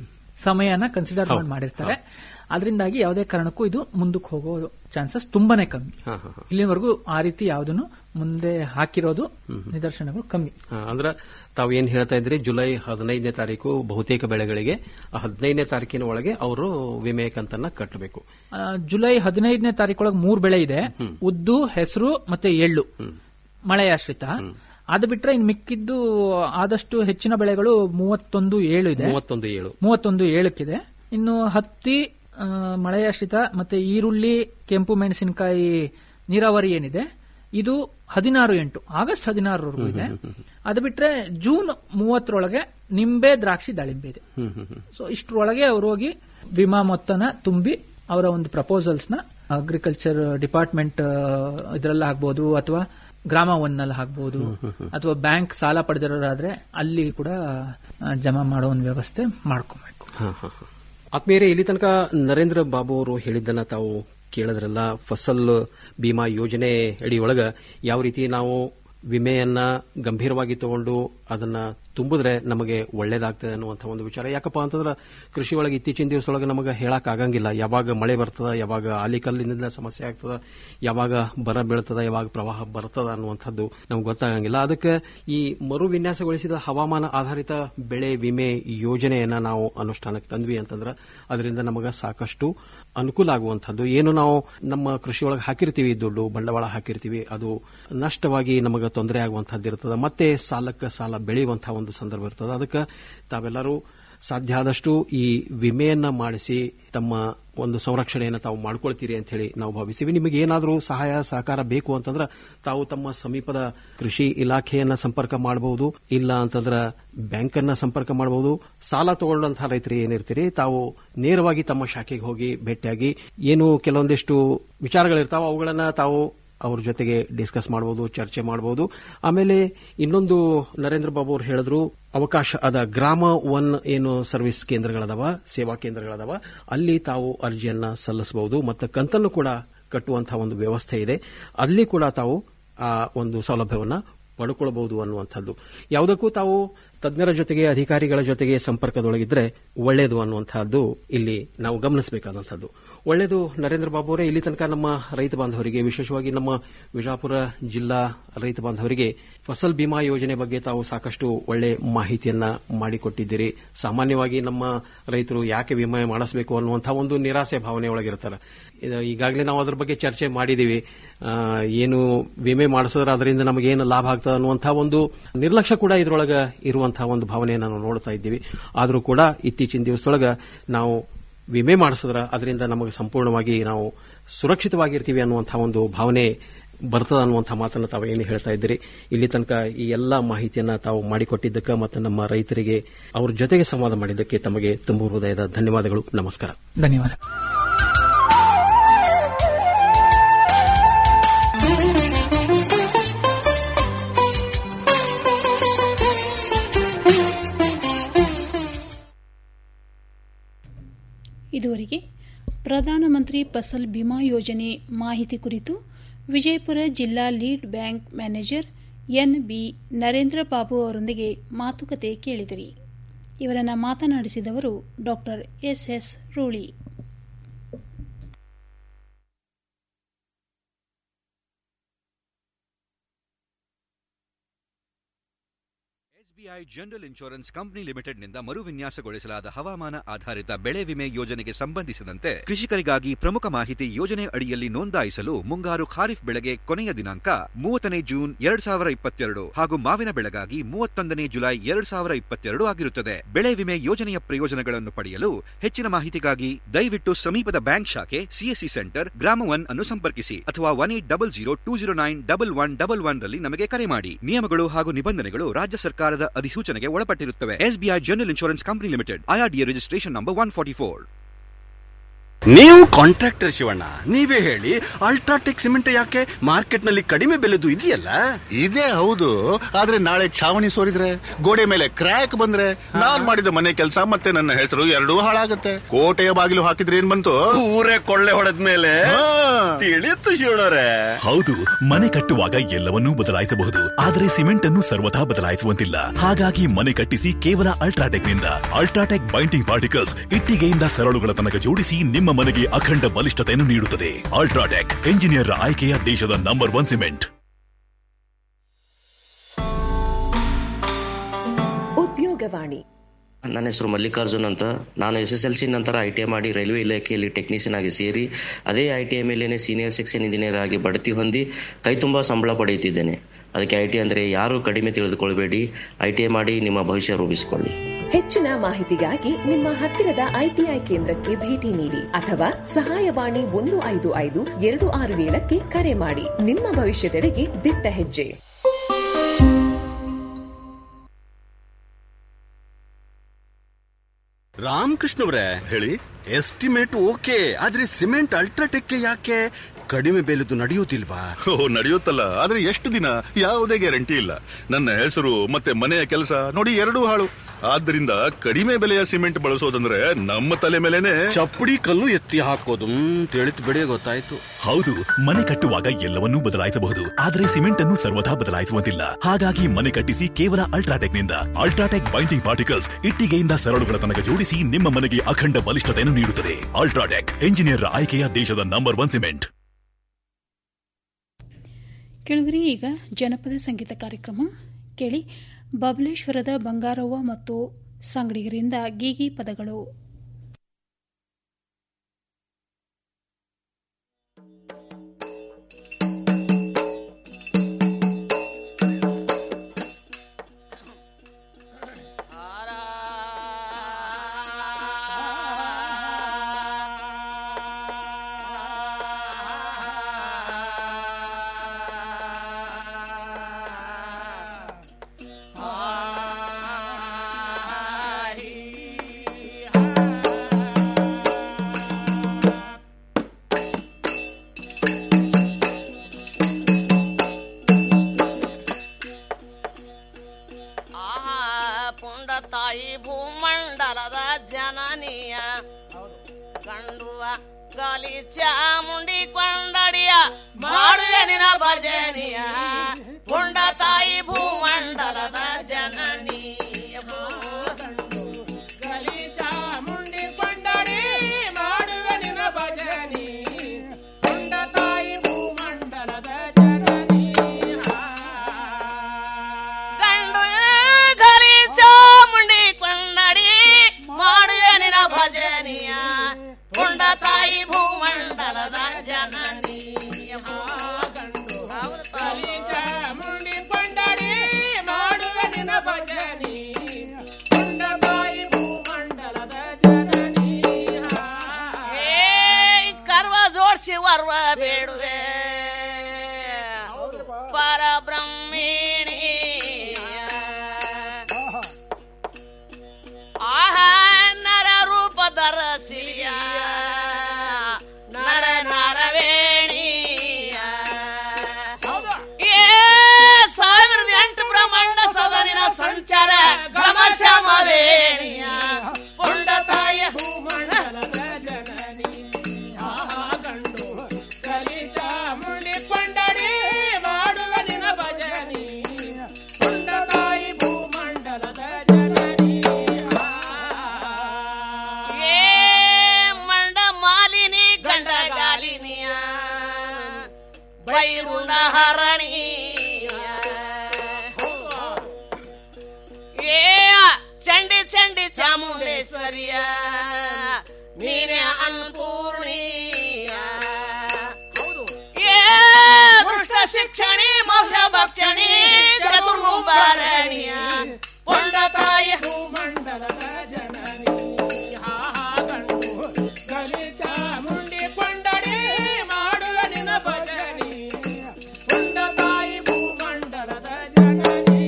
ಸಮಯನ ಕನ್ಸಿಡರ್ ಮಾಡಿ ಮಾಡಿರ್ತಾರೆ ಅದರಿಂದಾಗಿ ಯಾವುದೇ ಕಾರಣಕ್ಕೂ ಇದು ಮುಂದಕ್ಕೆ ಹೋಗೋ ಚಾನ್ಸಸ್ ತುಂಬಾನೇ ಕಮ್ಮಿ ಇಲ್ಲಿವರೆಗೂ ಆ ರೀತಿ ಯಾವುದನ್ನು ಮುಂದೆ ಹಾಕಿರೋದು ನಿದರ್ಶನಗಳು ಕಮ್ಮಿ ಹಾ, ಅಂದ್ರ ತಾವು ಏನ್ ಹೇಳ್ತಾ ಇದ್ರಿ ಜುಲೈ ಹದಿನೈದನೇ ತಾರೀಕು ಬಹುತೇಕ ಬೆಳೆಗಳಿಗೆ ಆ ಹದಿನೈದನೇ ತಾರೀಕಿನ ಒಳಗೆ ಅವರು ವಿಮೆ ಕಂತನ್ನ ಕಟ್ಟಬೇಕು ಆ, ಜುಲೈ ಹದಿನೈದನೇ ತಾರೀಕೊಳಗೆ ಮೂರ್ ಬೆಳೆ ಇದೆ ಉದ್ದು ಹೆಸರು ಮತ್ತೆ ಎಳ್ಳು ಮಳೆಯಾಶ್ರಿತ ಅದು ಬಿಟ್ರೆ ಇನ್ ಮಿಕ್ಕಿದ್ದು ಆದಷ್ಟು ಹೆಚ್ಚಿನ ಬೆಳೆಗಳು ಮೂವತ್ತೊಂದು ಏಳು ಇದೆ ಮೂವತ್ತೊಂದು ಏಳು ಮೂವತ್ತೊಂದು ಏಳಕ್ಕಿದೆ ಇನ್ನು ಹತ್ತಿ ಆ, ಮಳೆಯಾಶ್ರಿತ ಮತ್ತೆ ಈರುಳ್ಳಿ ಕೆಂಪು ಮೆಣಸಿನಕಾಯಿ ನೀರಾವರಿ ಏನಿದೆ ಇದು ಹದಿನಾರು ಎಂಟು ಆಗಸ್ಟ್ ಹದಿನಾರರವರೆಗೂ ಇದೆ ಅದು ಬಿಟ್ರೆ ಜೂನ್ ಮೂವತ್ತರೊಳಗೆ ನಿಂಬೆ ದ್ರಾಕ್ಷಿ ದಾಳಿಂಬೆ ಇದೆ ಸೊ ಇಷ್ಟರೊಳಗೆ ಅವರು ಹೋಗಿ ವಿಮಾ ಮೊತ್ತನ ತುಂಬಿ ಅವರ ಒಂದು ಪ್ರಪೋಸಲ್ಸ್ ನ ಅಗ್ರಿಕಲ್ಚರ್ ಡಿಪಾರ್ಟ್ಮೆಂಟ್ ಇದರಲ್ಲಿ ಆಗ್ಬೋದು ಅಥವಾ ಗ್ರಾಮ ಒನ್ನಲ್ಲಿ ಆಗ್ಬೋದು ಅಥವಾ ಬ್ಯಾಂಕ್ ಸಾಲ ಪಡೆದಿರೋರಾದ್ರೆ ಅಲ್ಲಿ ಕೂಡ ಆ, ಜಮಾ ಮಾಡೋ ಒಂದು ವ್ಯವಸ್ಥೆ ಮಾಡ್ಕೋಬೇಕು ಹಾ, ಹಾ, ಹಾ. ಆತ್ಮೀಯರೇ ಇಲ್ಲಿ ತನಕ ನರೇಂದ್ರ ಬಾಬು ಅವರು ಹೇಳಿದ್ದನ್ನ ತಾವು ಕೇಳಿದ್ರಲ್ಲ ಫಸಲ್ ಬಿಮಾ ಯೋಜನೆ ಅಡಿಯೊಳಗ ಯಾವ ರೀತಿ ನಾವು ವಿಮೆಯನ್ನ ಗಂಭೀರವಾಗಿ ತಗೊಂಡು ಅದನ್ನ ತುಂಬಿದ್ರೆ ನಮಗೆ ಒಳ್ಳೇದಾಗ್ತದೆ ಅನ್ನುವಂಥ ಒಂದು ವಿಚಾರ ಯಾಕಪ್ಪ ಅಂತಂದ್ರೆ ಕೃಷಿ ಒಳಗೆ ಇತ್ತೀಚಿನ ದಿವಸದೊಳಗೆ ನಮಗೆ ಹೇಳಕ್ ಆಗಂಗಿಲ್ಲ ಯಾವಾಗ ಮಳೆ ಬರ್ತದ ಯಾವಾಗ ಆಲಿಕಲ್ಲಿನಿಂದ ಸಮಸ್ಯೆ ಆಗ್ತದ ಯಾವಾಗ ಬರ ಬೀಳ್ತದ ಯಾವಾಗ ಪ್ರವಾಹ ಬರ್ತದ ಅನ್ನುವಂಥದ್ದು ನಮ್ಗೆ ಗೊತ್ತಾಗಂಗಿಲ್ಲ ಅದಕ್ಕೆ ಈ ಮರು ವಿನ್ಯಾಸಗೊಳಿಸಿದ ಹವಾಮಾನ ಆಧಾರಿತ ಬೆಳೆ ವಿಮೆ ಯೋಜನೆಯನ್ನ ನಾವು ಅನುಷ್ಠಾನಕ್ಕೆ ತಂದ್ವಿ ಅಂತಂದ್ರೆ ಅದರಿಂದ ನಮಗೆ ಸಾಕಷ್ಟು ಅನುಕೂಲ ಆಗುವಂಥದ್ದು ಏನು ನಾವು ನಮ್ಮ ಕೃಷಿ ಒಳಗೆ ಹಾಕಿರ್ತೀವಿ ದುಡ್ಡು ಬಂಡವಾಳ ಹಾಕಿರ್ತೀವಿ ಅದು ನಷ್ಟವಾಗಿ ನಮಗೆ ತೊಂದರೆ ಆಗುವಂಥದ್ದು ಇರ್ತದೆ ಮತ್ತೆ ಸಾಲಕ್ಕೆ ಸಾಲ ಬೆಳೆಯುವಂತಹ ಒಂದು ಸಂದರ್ಭ ಇರ್ತದೆ ಅದಕ್ಕೆ ತಾವೆಲ್ಲರೂ ಸಾಧ್ಯ ಆದಷ್ಟು ಈ ವಿಮೆಯನ್ನ ಮಾಡಿಸಿ ತಮ್ಮ ಒಂದು ಸಂರಕ್ಷಣೆಯನ್ನು ತಾವು ಮಾಡ್ಕೊಳ್ತೀರಿ ಅಂತ ಹೇಳಿ ನಾವು ಭಾವಿಸ್ತೀವಿ ನಿಮಗೆ ಏನಾದರೂ ಸಹಾಯ ಸಹಕಾರ ಬೇಕು ಅಂತಂದ್ರೆ ತಾವು ತಮ್ಮ ಸಮೀಪದ ಕೃಷಿ ಇಲಾಖೆಯನ್ನ ಸಂಪರ್ಕ ಮಾಡಬಹುದು ಇಲ್ಲ ಅಂತಂದ್ರೆ ಬ್ಯಾಂಕ್ ಅನ್ನ ಸಂಪರ್ಕ ಮಾಡಬಹುದು ಸಾಲ ತಗೊಂಡಂತಹ ರೈತರು ಏನಿರ್ತೀರಿ ತಾವು ನೇರವಾಗಿ ತಮ್ಮ ಶಾಖೆಗೆ ಹೋಗಿ ಭೇಟಿಯಾಗಿ ಏನು ಕೆಲವೊಂದಿಷ್ಟು ವಿಚಾರಗಳಿರ್ತಾವ ಅವುಗಳನ್ನ ತಾವು ಅವ್ರ ಜೊತೆಗೆ ಡಿಸ್ಕಸ್ ಮಾಡಬಹುದು ಚರ್ಚೆ ಮಾಡಬಹುದು ಆಮೇಲೆ ಇನ್ನೊಂದು ನರೇಂದ್ರ ಬಾಬು ಅವರು ಹೇಳಿದ್ರು ಅವಕಾಶ ಅದ ಗ್ರಾಮ ಒನ್ ಏನು ಸರ್ವಿಸ್ ಕೇಂದ್ರಗಳದಾವ ಸೇವಾ ಕೇಂದ್ರಗಳದಾವ ಅಲ್ಲಿ ತಾವು ಅರ್ಜಿಯನ್ನ ಸಲ್ಲಿಸಬಹುದು ಮತ್ತು ಕಂತನ್ನು ಕೂಡ ಕಟ್ಟುವಂತಹ ಒಂದು ವ್ಯವಸ್ಥೆ ಇದೆ ಅಲ್ಲಿ ಕೂಡ ತಾವು ಆ ಒಂದು ಸೌಲಭ್ಯವನ್ನ ಪಡ್ಕೊಳ್ಬಹುದು ಅನ್ನುವಂಥದ್ದು ಯಾವುದಕ್ಕೂ ತಾವು ತಜ್ಞರ ಜೊತೆಗೆ ಅಧಿಕಾರಿಗಳ ಜೊತೆಗೆ ಸಂಪರ್ಕದೊಳಗಿದ್ರೆ ಒಳ್ಳೆಯದು ಅನ್ನುವಂತಹದ್ದು ಇಲ್ಲಿ ನಾವು ಗಮನಿಸಬೇಕಾದಂಥದ್ದು ಒಳ್ಳೆಯದು ನರೇಂದ್ರ ಬಾಬು ಅವರೇ ಇಲ್ಲಿ ತನಕ ನಮ್ಮ ರೈತ ಬಾಂಧವರಿಗೆ ವಿಶೇಷವಾಗಿ ನಮ್ಮ ವಿಜಾಪುರ ಜಿಲ್ಲಾ ರೈತ ಬಾಂಧವರಿಗೆ ಫಸಲ್ ಬಿಮಾ ಯೋಜನೆ ಬಗ್ಗೆ ತಾವು ಸಾಕಷ್ಟು ಒಳ್ಳೆ ಮಾಹಿತಿಯನ್ನ ಮಾಡಿಕೊಟ್ಟಿದ್ದೀರಿ ಸಾಮಾನ್ಯವಾಗಿ ನಮ್ಮ ರೈತರು ಯಾಕೆ ವಿಮೆ ಮಾಡಿಸಬೇಕು ಅನ್ನುವಂತಹ ಒಂದು ನಿರಾಸೆ ಭಾವನೆ ಒಳಗಿರ್ತಾರೆ ಇದು ಈಗಾಗಲೇ ನಾವು ಅದ್ರ ಬಗ್ಗೆ ಚರ್ಚೆ ಮಾಡಿದೀವಿ ಆ, ಏನು ವಿಮೆ ಮಾಡಿಸಿದ್ರೆ ಅದರಿಂದ ನಮಗೆ ಏನು ಲಾಭ ಆಗ್ತದೆ ಅನ್ನುವಂತಹ ಒಂದು ನಿರ್ಲಕ್ಷ್ಯ ಕೂಡ ಇದ್ರೊಳಗೆ ಇರುವಂತಹ ಒಂದು ಭಾವನೆಯನ್ನು ನಾವು ನೋಡ್ತಾ ಇದ್ದೀವಿ ಆದರೂ ಕೂಡ ಇತ್ತೀಚಿನ ದಿವಸದೊಳಗೆ ನಾವು ವಿಮೆ ಮಾಡಿಸಿದ್ರೆ ಅದರಿಂದ ನಮಗೆ ಸಂಪೂರ್ಣವಾಗಿ ನಾವು ಸುರಕ್ಷಿತವಾಗಿರ್ತೀವಿ ಅನ್ನುವಂತಹ ಒಂದು ಭಾವನೆ ಬರ್ತದ ಅನ್ನುವಂಥ ಮಾತನ್ನು ತಾವು ಏನು ಹೇಳ್ತಾ ಇದ್ದೀರಿ ಇಲ್ಲಿ ತನಕ ಈ ಎಲ್ಲ ಮಾಹಿತಿಯನ್ನ ತಾವು ಮಾಡಿಕೊಟ್ಟಿದ್ದಕ್ಕೆ ಮತ್ತು ನಮ್ಮ ರೈತರಿಗೆ ಅವ್ರ ಜೊತೆಗೆ ಸಂವಾದ ಮಾಡಿದ್ದಕ್ಕೆ ತಮಗೆ ತುಂಬ ಹೃದಯದ ಧನ್ಯವಾದಗಳು ನಮಸ್ಕಾರ ಧನ್ಯವಾದ ಇದುವರೆಗೆ ಪ್ರಧಾನಮಂತ್ರಿ ಫಸಲ್ ಬಿಮಾ ಯೋಜನೆ ಮಾಹಿತಿ ಕುರಿತು ವಿಜಯಪುರ ಜಿಲ್ಲಾ lead bank manager N B Narendra Babu ಅವರೊಂದಿಗೆ ಮಾತುಕತೆ ಕೇಳಿದಿರಿ ಇವರನ್ನು ಮಾತನಾಡಿಸಿದವರು doctor S S Ruli SBI general insurance company ಲಿಮಿಟೆಡ್ನಿಂದ ಮರುವಿನ್ಯಾಸಗೊಳಿಸಲಾದ ಹವಾಮಾನ ಆಧಾರಿತ ಬೆಳೆ ವಿಮೆ ಯೋಜನೆಗೆ ಸಂಬಂಧಿಸಿದಂತೆ ಕೃಷಿಕರಿಗಾಗಿ ಪ್ರಮುಖ ಮಾಹಿತಿ ಯೋಜನೆ ಅಡಿಯಲ್ಲಿ ನೋಂದಾಯಿಸಲು ಮುಂಗಾರು ಖಾರಿಫ್ ಬೆಳೆಗೆ ಕೊನೆಯ ದಿನಾಂಕ ಮೂವತ್ತನೇ ಜೂನ್ ಎರಡ್ ಸಾವಿರ ಇಪ್ಪತ್ತೆರಡು ಹಾಗೂ ಮಾವಿನ ಬೆಳೆಗಾಗಿ ಮೂವತ್ತೊಂದನೇ ಜುಲೈ ಎರಡ್ ಸಾವಿರ ಇಪ್ಪತ್ತೆರಡು ಆಗಿರುತ್ತದೆ ಬೆಳೆ ವಿಮೆ ಯೋಜನೆಯ ಪ್ರಯೋಜನಗಳನ್ನು ಪಡೆಯಲು ಹೆಚ್ಚಿನ ಮಾಹಿತಿಗಾಗಿ ದಯವಿಟ್ಟು ಸಮೀಪದ ಬ್ಯಾಂಕ್ ಶಾಖೆ ಸಿಎಸ್ಸಿ ಸೆಂಟರ್ ಗ್ರಾಮ ಒನ್ ಅನ್ನು ಸಂಪರ್ಕಿಸಿ ಅಥವಾ one eight double zero two zero nine double one double one ರಲ್ಲಿ ನಮಗೆ ಕರೆ ಮಾಡಿ ನಿಯಮಗಳು ಹಾಗೂ ನಿಬಂಧನೆಗಳು ರಾಜ್ಯ ಸರ್ಕಾರದ ಅಧಿಸೂಚನೆಗೆ ಒಳಪಟ್ಟಿರುತ್ತವೆ SBI general insurance company limited IRDA registration number one forty four ನೀವು ಕಾಂಟ್ರಾಕ್ಟರ್ ಶಿವಣ್ಣ ನೀವೇ ಹೇಳಿ ಅಲ್ಟ್ರಾಟೆಕ್ ಸಿಮೆಂಟ್ ಯಾಕೆ ಮಾರ್ಕೆಟ್ ನಲ್ಲಿ ಕಡಿಮೆ ಬೆಲೆದು ಇದೆಯಲ್ಲ ಇದೇ ಹೌದು ಆದ್ರೆ ನಾಳೆ ಛಾವಣಿ ಸೋರಿದ್ರೆ ಗೋಡೆ ಮೇಲೆ ಕ್ರ್ಯಾಕ್ ಬಂದ್ರೆ ನಾನ್ ಮಾಡಿದ ಮನೆ ಕೆಲಸ ಮತ್ತೆ ನನ್ನ ಹೆಸರು ಎರಡೂ ಹಾಳಾಗತ್ತೆ ಕೋಟೆಯ ಬಾಗಿಲು ಹಾಕಿದ್ರೆ ಏನ್ ಬಂತು ಊರೇ ಕೊಳ್ಳೆ ಹೊಡೆದ್ಮೇಲೆ ತಿಳಿಯುತ್ತು ಶಿವಣ್ಣರೇ ಹೌದು ಮನೆ ಕಟ್ಟುವಾಗ ಎಲ್ಲವನ್ನೂ ಬದಲಾಯಿಸಬಹುದು ಆದರೆ ಸಿಮೆಂಟ್ ಅನ್ನು ಸರ್ವಥಾ ಬದಲಾಯಿಸುವಂತಿಲ್ಲ ಹಾಗಾಗಿ ಮನೆ ಕಟ್ಟಿಸಿ ಕೇವಲ ಅಲ್ಟ್ರಾಟೆಕ್ ನಿಂದ ಅಲ್ಟ್ರಾಟೆಕ್ ಬೈಂಡಿಂಗ್ ಪಾರ್ಟಿಕಲ್ಸ್ ಇಟ್ಟಿಗೆಯಿಂದ ಸರಳುಗಳ ತನಕ ಜೋಡಿಸಿ ನಿಮ್ಮ ಮನೆಗೆ ಅಖಂಡ ಬಲಿಷ್ಠತೆಯನ್ನು ನೀಡುತ್ತದೆ ಅಲ್ಟ್ರಾಟೆಕ್ ಎಂಜಿನಿಯರ್ ಆಯ್ಕೆಯ ದೇಶದ ನಂಬರ್ ಒನ್ ಸಿಮೆಂಟ್ ಉದ್ಯೋಗವಾಣಿ ನನ್ನ ಹೆಸರು ಮಲ್ಲಿಕಾರ್ಜುನ್ ಅಂತ ನಾನು ಎಸ್ ಎಸ್ ಎಲ್ ಸಿ ನಂತರ ಐ ಟಿ ಐ ಮಾಡಿ ರೈಲ್ವೆ ಇಲಾಖೆಯಲ್ಲಿ ಟೆಕ್ನಿಷಿಯನ್ ಆಗಿ ಸೇರಿ ಅದೇ ಐ ಟಿ ಐ ಮೇಲೇನೆ ಸೀನಿಯರ್ ಸೆಕ್ಷನ್ ಇಂಜಿನಿಯರ್ ಆಗಿ ಬಡ್ತಿ ಹೊಂದಿ ಕೈ ತುಂಬ ಸಂಬಳ ಪಡೆಯುತ್ತಿದ್ದೇನೆ ಅದಕ್ಕೆ ಐ ಟಿ ಅಂದರೆ ಯಾರೂ ಕಡಿಮೆ ತಿಳಿದುಕೊಳ್ಬೇಡಿ ಐ ಟಿ ಐ ಮಾಡಿ ನಿಮ್ಮ ಭವಿಷ್ಯ ರೂಪಿಸಿಕೊಳ್ಳಿ ಹೆಚ್ಚಿನ ಮಾಹಿತಿಗಾಗಿ ನಿಮ್ಮ ಹತ್ತಿರದ ಐಟಿಐ ಕೇಂದ್ರಕ್ಕೆ ಭೇಟಿ ನೀಡಿ ಅಥವಾ ಸಹಾಯವಾಣಿ ಒಂದು ಐದು ಐದು ಎರಡು ಆರು ಏಳಕ್ಕೆ ಕರೆ ಮಾಡಿ ನಿಮ್ಮ ಭವಿಷ್ಯದೆಡೆಗೆ ದಿಟ್ಟ ಹೆಜ್ಜೆ ರಾಮಕೃಷ್ಣವ್ರೆ ಹೇಳಿ ಎಸ್ಟಿಮೇಟ್ ಓಕೆ ಆದ್ರೆ ಸಿಮೆಂಟ್ ಅಲ್ಟ್ರಾಟೆಕ್ ಯಾಕೆ ಕಡಿಮೆ ಬೆಲೆದು ನಡೆಯುವುದಿಲ್ವಾ ಓ ನಡೆಯುತ್ತಲ್ಲ ಆದ್ರೆ ಎಷ್ಟು ದಿನ ಯಾವುದೇ ಗ್ಯಾರಂಟಿ ಇಲ್ಲ ನನ್ನ ಹೆಸರು ಮತ್ತೆ ಮನೆಯ ಕೆಲಸ ನೋಡಿ ಎರಡೂ ಹಾಳು ಆದ್ದರಿಂದ ಕಡಿಮೆ ಬೆಲೆಯ ಸಿಮೆಂಟ್ ಬಳಸೋದಂದ್ರೆ ನಮ್ಮ ತಲೆ ಮೇಲೆನೆ ಚಪ್ಪಡಿ ಕಲ್ಲು ಎತ್ತಿ ಹಾಕೋದು ತಿಳಿತು ಬಿಡಿ ಗೊತ್ತಾಯ್ತು ಹೌದು ಮನೆ ಕಟ್ಟುವಾಗ ಎಲ್ಲವನ್ನೂ ಬದಲಾಯಿಸಬಹುದು ಆದರೆ ಸಿಮೆಂಟ್ ಅನ್ನು ಸರ್ವಥಾ ಬದಲಾಯಿಸುವಂತಿಲ್ಲ ಹಾಗಾಗಿ ಮನೆ ಕಟ್ಟಿಸಿ ಕೇವಲ ಅಲ್ಟ್ರಾಟೆಕ್ ನಿಂದ ಅಲ್ಟ್ರಾಟೆಕ್ ಬೈಂಡಿಂಗ್ ಪಾರ್ಟಿಕಲ್ಸ್ ಇಟ್ಟಿಗೆಯಿಂದ ಸರಳುಗಳ ತನಕ ಜೋಡಿಸಿ ನಿಮ್ಮ ಮನೆಗೆ ಅಖಂಡ ಬಲಿಷ್ಠತೆಯನ್ನು ನೀಡುತ್ತದೆ ಅಲ್ಟ್ರಾಟೆಕ್ ಎಂಜಿನಿಯರ್ ಆಯ್ಕೆಯ ದೇಶದ ನಂಬರ್ ಒನ್ ಸಿಮೆಂಟ್ ಕೆಳಗರಿ ಈಗ ಜನಪದ ಸಂಗೀತ ಕಾರ್ಯಕ್ರಮ ಕೇಳಿ ಬಬಲೇಶ್ವರದ ಬಂಗಾರವ್ವ ಮತ್ತು ಸಂಗಡಿಗರಿಂದ ಗೀಗಿ ಪದಗಳು ಪುಂಡ ತಾಯಿ ಭೂಮಂಡಲದ ಜನನೀಯ ಕಂಡುವ ಗಾಲಿ ಚಾಮುಂಡಿ ಕೊಂಡಡಿಯ ಮಾಡುವೆ ನಿನ ಭಜನಿಯ ಪುಂಡ ತಾಯಿ ಭೂಮಂಡಲದ ಜನನೀಯ ಗಾಲಿ ಚಾಮುಂಡಿ ಕೊಂಡಡಿ ಮಾಡುವೆ ನಿನ ಭಜನಿ ಪುಂಡ ತಾಯಿ ಭೂಮಂಡಲದ ಗಂಡು ಗಲಿ ಚಾಮುಂಡಿ ಕೊಂಡಡಿ ಮಾಡುವೆ ನಿನ ಭಜನಿಯ ಪುಂಡ ತಾಯಿ ಭೂಮಂಡಲದ ಜನನೀಯ ಗಂಡು ಗಲಿ ಚಾಮುಂಡಿ ಕೊಂಡಡಿ ಮಾಡುವೆ ನಿನ ಭಜನಿ ಪುಂಡ ತಾಯಿ ಭೂಮಂಡಲದ ಜನನೀಯ ಏ ಕರ್ವ ಜೋಡ್ಸಿ ವರ್ವ ಬೇಡುವೆ ಪರಬ್ರಹ್ಮಿಣಿ ಆಹ ನರ ರೂಪ ಧರಸಿಲಿಯ ನರ ನರವೇಣಿಯ ಏ ಸಾವಿರದ ಎಂಟು ಬ್ರಹ್ಮಾಂಡ ಸದನಿನ ಸಂಚಾರ ಘಮ ಶ್ಯಾಮ ವೇಣಿಯ ಪುಂಡ ತಾಯ ಭೂಮಂಡಲದ ಜನನಿ ಗಂಡು ಕಲಿ ಚಾಮುಂಡಿ ಕೊಂಡಡಿ ಮಾಡುವ ನಿನ ಭಜನಿ ಪುಂಡ ತಾಯಿ ಭೂಮಂಡಲದ ಜನನಿ ಏ ಮಂಡ ಮಾಲಿನಿ ಗಂಡ ಗಾಲಿನಿಯ ಬೈರುಂಡ ಹರಣಿಯ ಚಾಮುಂಡೇಶ್ವರಿಯ ನೀನೇ ಅನ್ನಪೂರ್ಣಿಯ ಏ ದುಷ್ಟ ಶಿಕ್ಷಣಿ ಮೌಷ ಭಕ್ಷಣಿ ಚತುರ್ಮುಂಬಾರಣಿಯ ಕೊಂಡ ತಾಯಿ ಮಂಡಲದ ಜನನಿ ಹಾ ಹಾ ಗಂಡು ಗಲಿ ಚಾಮುಂಡಿ ಕೊಂಡಡೆ ಮಾಡುವ ನಿನ ಭಜನಿ ಕೊಂಡ ತಾಯಿ ಭೂಮಂಡಲದ ಜನನಿ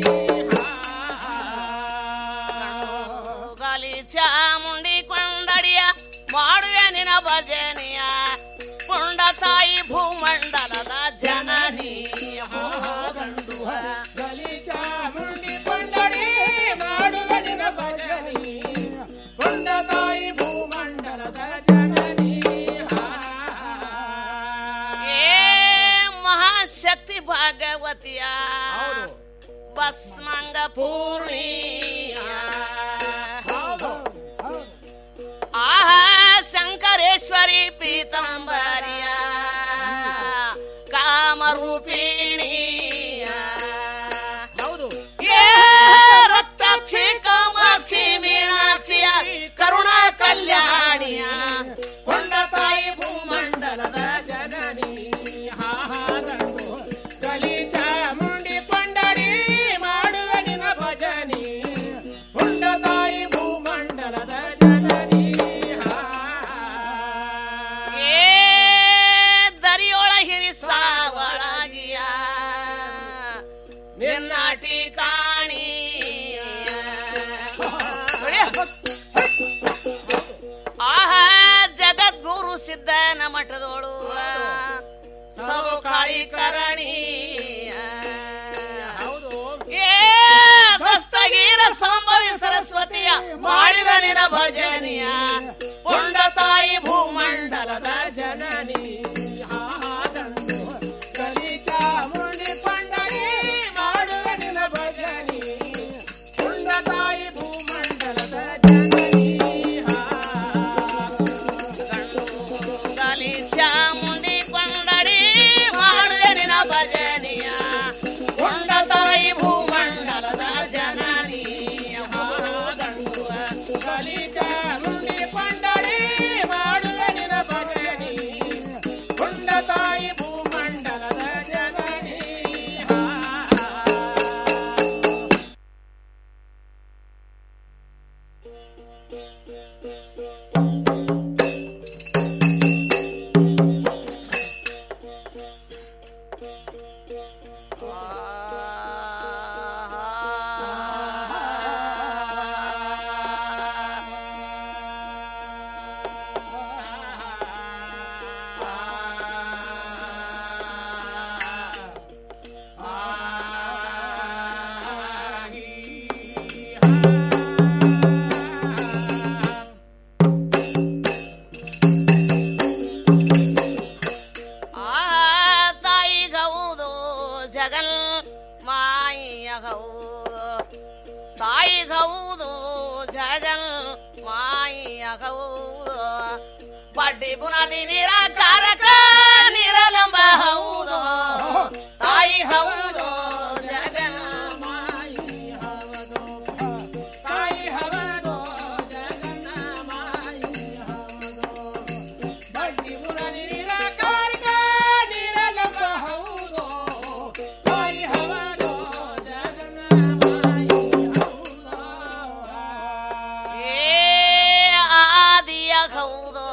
ಗಾಲಿ ಚಾಮುಂಡಿ ಕೊಂಡಡಿಯ ಮಾಡುವೆ ನಿನ ಭಜನಿಯ ಕೊಂಡ ತಾಯಿ ಭೂಮಂಡಲದ ಜನನಿ ಗಂಡು ಗಲಿ ಚಾಮುಂಡಿ ಕೊಂಡಡೆ ಮಾಡುವ ನಿನ ಭಜನಿ ಕೊಂಡ ತಾಯಿ ಭೂಮಂಡಲದ ಜನನಿ ಏ ಮಹಾಶಕ್ತಿ ಭಾಗವತಿಯ ಭಸ್ಮಂಗ ಪೂರ್ಣಿಯ ಆಹಾ ಶಂಕರೇಶ್ವರಿ ಪೀತಾಂಬರಿಯ ಕಾಮರೂಪಿಣಿಯ ಹೌದು ಏ ರಕ್ತಾಕ್ಷಿ ಕಾಮಾಕ್ಷಿ ಮೀನಾಕ್ಷಿಯ ಕರುಣಾ ಕಲ್ಯಾಣಿಯ ಕೊಂಡ ತಾಯಿ ಭೂಮಂಡಲದ ಜನನಿ ಹಾ ಹಾ ಗಂಡು ಗಲಿ ಚಾಮುಂಡಿ ಕೊಂಡಡಿ ಮಾಡುವ ನಿನ ಭಜನಿ ಕೊಂಡ ತಾಯಿ ಭೂಮಂಡಲದ ಜನನಿ ಏ ದರಿಯೊಳ ಹಿರಿಸಾವಳಗಿಯ ನಿನ್ನಾಟಿ ಕಾಣಿ ಆಹಾ ಜಗದ್ಗುರು ಸಿದ್ಧನ ಮಠದೋಳು ಸದು ಕಾಳಿ ಕರಣಿ ಏ ದಸ್ತಗೀರ ಸಂಭವಿ ಸರಸ್ವತಿಯ ಮಾಡಿದ ನಿನ ಭಜನಿಯ ಕೊಂಡ ತಾಯಿ ಭೂಮಂಡಲದ ಜನನಿ ಹಾ ಹಾ ಗಂಡು ಗಲಿ ಚಾಮುಂಡಿ ಕೊಂಡಡಿ ಮಾಡುವ ನಿನ ಭಜನಿ ಕೊಂಡ ತಾಯಿ ಭೂಮಂಡಲದ ಜನನಿ ಗಾಲಿ ಚಾಮುಂಡಿ ಕೊಂಡಡಿ ಮಾಡುವೆ ನಿನ ಭಜನಿಯ ಕೊಂಡ ತಾಯಿ ಭೂಮಂಡಲದ ಜನನಿ ಗಲಿ ಚಾಮುಂಡಿ ಕೊಂಡಡಿ ಮಾಡುವ ನಿನ ಭಜನಿ ಕೊಂಡ ತಾಯಿ ಭೂಮಂಡಲದ ಜನನಿ ಆ ತಾಯಿಗೌದು ಜಗಲ್ ಮಾಯಿಯಗೌದು ತಾಯಿಗೌದು ಜಗಲ್ ಮಾಯಿಯಗೌದು ಬಡ್ಡಿ ಬುನಾದಿ ನಿರಾಕಾರಕ ನಿರಲಂಬ ಹೌದು ತಾಯಿ ಹೌದು ಜಗನ್ ತಾಯಿ ಹವದು ಜಗನ್ನ ಮಾಯಿ ಹವದು ಬಡ್ಡಿ ಮುರಳಿ ನಿರಾಕಾರಿಕ ನಿರಲಂಬ ಹೌದು ತಾಯಿ ಹವದು ಜಗನ್ನ ಮಾಯಿ ಏ ಆದಿಯ ಹೌದು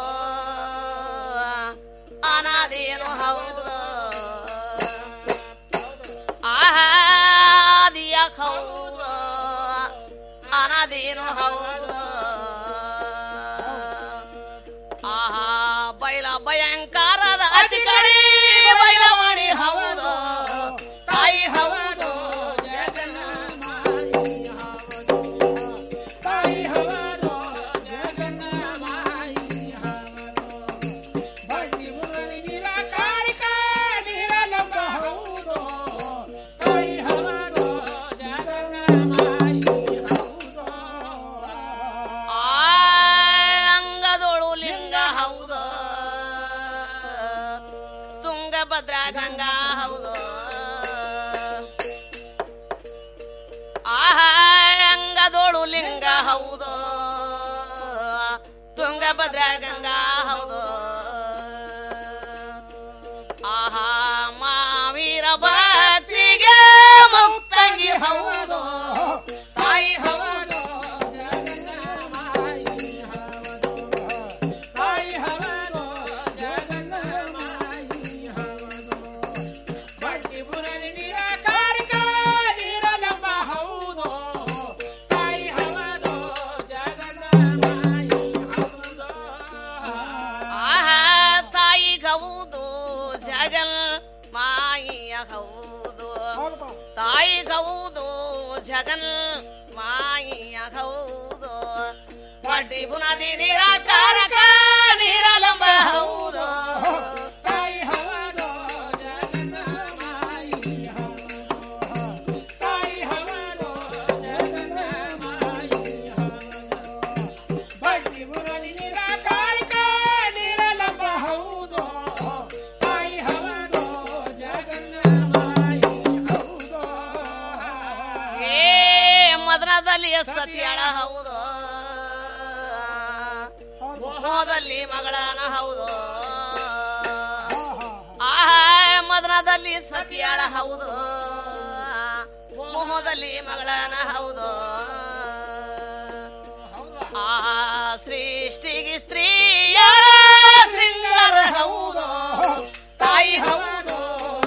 ಅನಾದಿಯನು ಹೌದು ಆದಿಯ ಹೌದು ಅನಾದಿಯನು ಹೌದು ಆಹಾ ಬೈಲ ಭಯಂಕರದ ಅಚಿಕಡಿ ಬೈಲವಾಣಿ ಹೌದು ತಾಯಿ ಹೌದು ಜಗನ್ನ ತಾಯಿ ಹವದು ಜಗನ್ನ ಮಾಯಿ ಹವದು ಬಡ್ಡಿ ಮುರಳಿ ನಿರಾಕಾರಿಕ ನಿರಲಂಬ ಹೌದು ತಾಯಿ ಹವದು ಜಗನ್ನ ಮಾಯಿ ಹೌದು ಆ ಅಂಗದೊಳು ಲಿಂಗ ಹೌದು ತುಂಗಭದ್ರಾ ಗಂಗಾ ಹೌದು ಆಹಾ ಅಂಗದೊಳು ಲಿಂಗ ಹೌದು ತುಂಗಭದ್ರ ಗಂಗಾ ಹೌದು ಆಹಾ ಮಾವೀರ ಭಕ್ತಿಗೆ ಮುಕ್ತಂಗಿ ಹೌದು ತಾಯಿ ಹೌದು ತಾಯಿ ಹವನು ಜಗನ್ಮಾಯಿ ಹವನು ಬಟ್ಟಿ ಬುರಲಿ ನಿರಾಕಾರಿಕ ನೀರಲಂಬ ಹೌದು ತಾಯಿ ಹವನು ಜಗನ್ಮಾಯಿ ಹೌದು ಆಹಾ ತಾಯಿ ಹೌದು ಜಗಲ್ ಮಾಯಿಯ ಹೌದು ತಾಯಿ ಹೌದು ಜಗನ್ ಮಾಯಿಯ ಹೌದು ಬಡ್ಡಿ ಬುನಾದಿ ನಿರಾಕಾರಕ ನೀರಲಂಬ ಹೌದು ತಾಯಿ ಹವನು ಜಗನ್ಮಾಯಿ ಹವನು ತಾಯಿ ಹವನು ಜಗನ್ಮಾಯಿ ಹವನು ಬಡ್ಡಿ ಬುರಲಿ ನಿರಾಕಾರಿಕ ನೀರಲಂಬ ಹೌದು ತಾಯಿ ಹವನು ಜಗನ್ಮಾಯಿ ಹೌದು ಏ ಮದನದಲ್ಲಿ ಸತಿಯಾಳ ಹೌದು ಮೋಹದಲ್ಲಿ ಮಗಳನ ಹೌದು ಆಹಾ ಮದನದಲ್ಲಿ ಸತಿಯಾಳ ಹೌದು ಮೋಹದಲ್ಲಿ ಮಗಳನ ಹೌದು ಆ ಸೃಷ್ಟಿಗೆ ಸ್ತ್ರೀಯ ಶೃಂಗಾರ ಹೌದು ತಾಯಿ ಹೌದು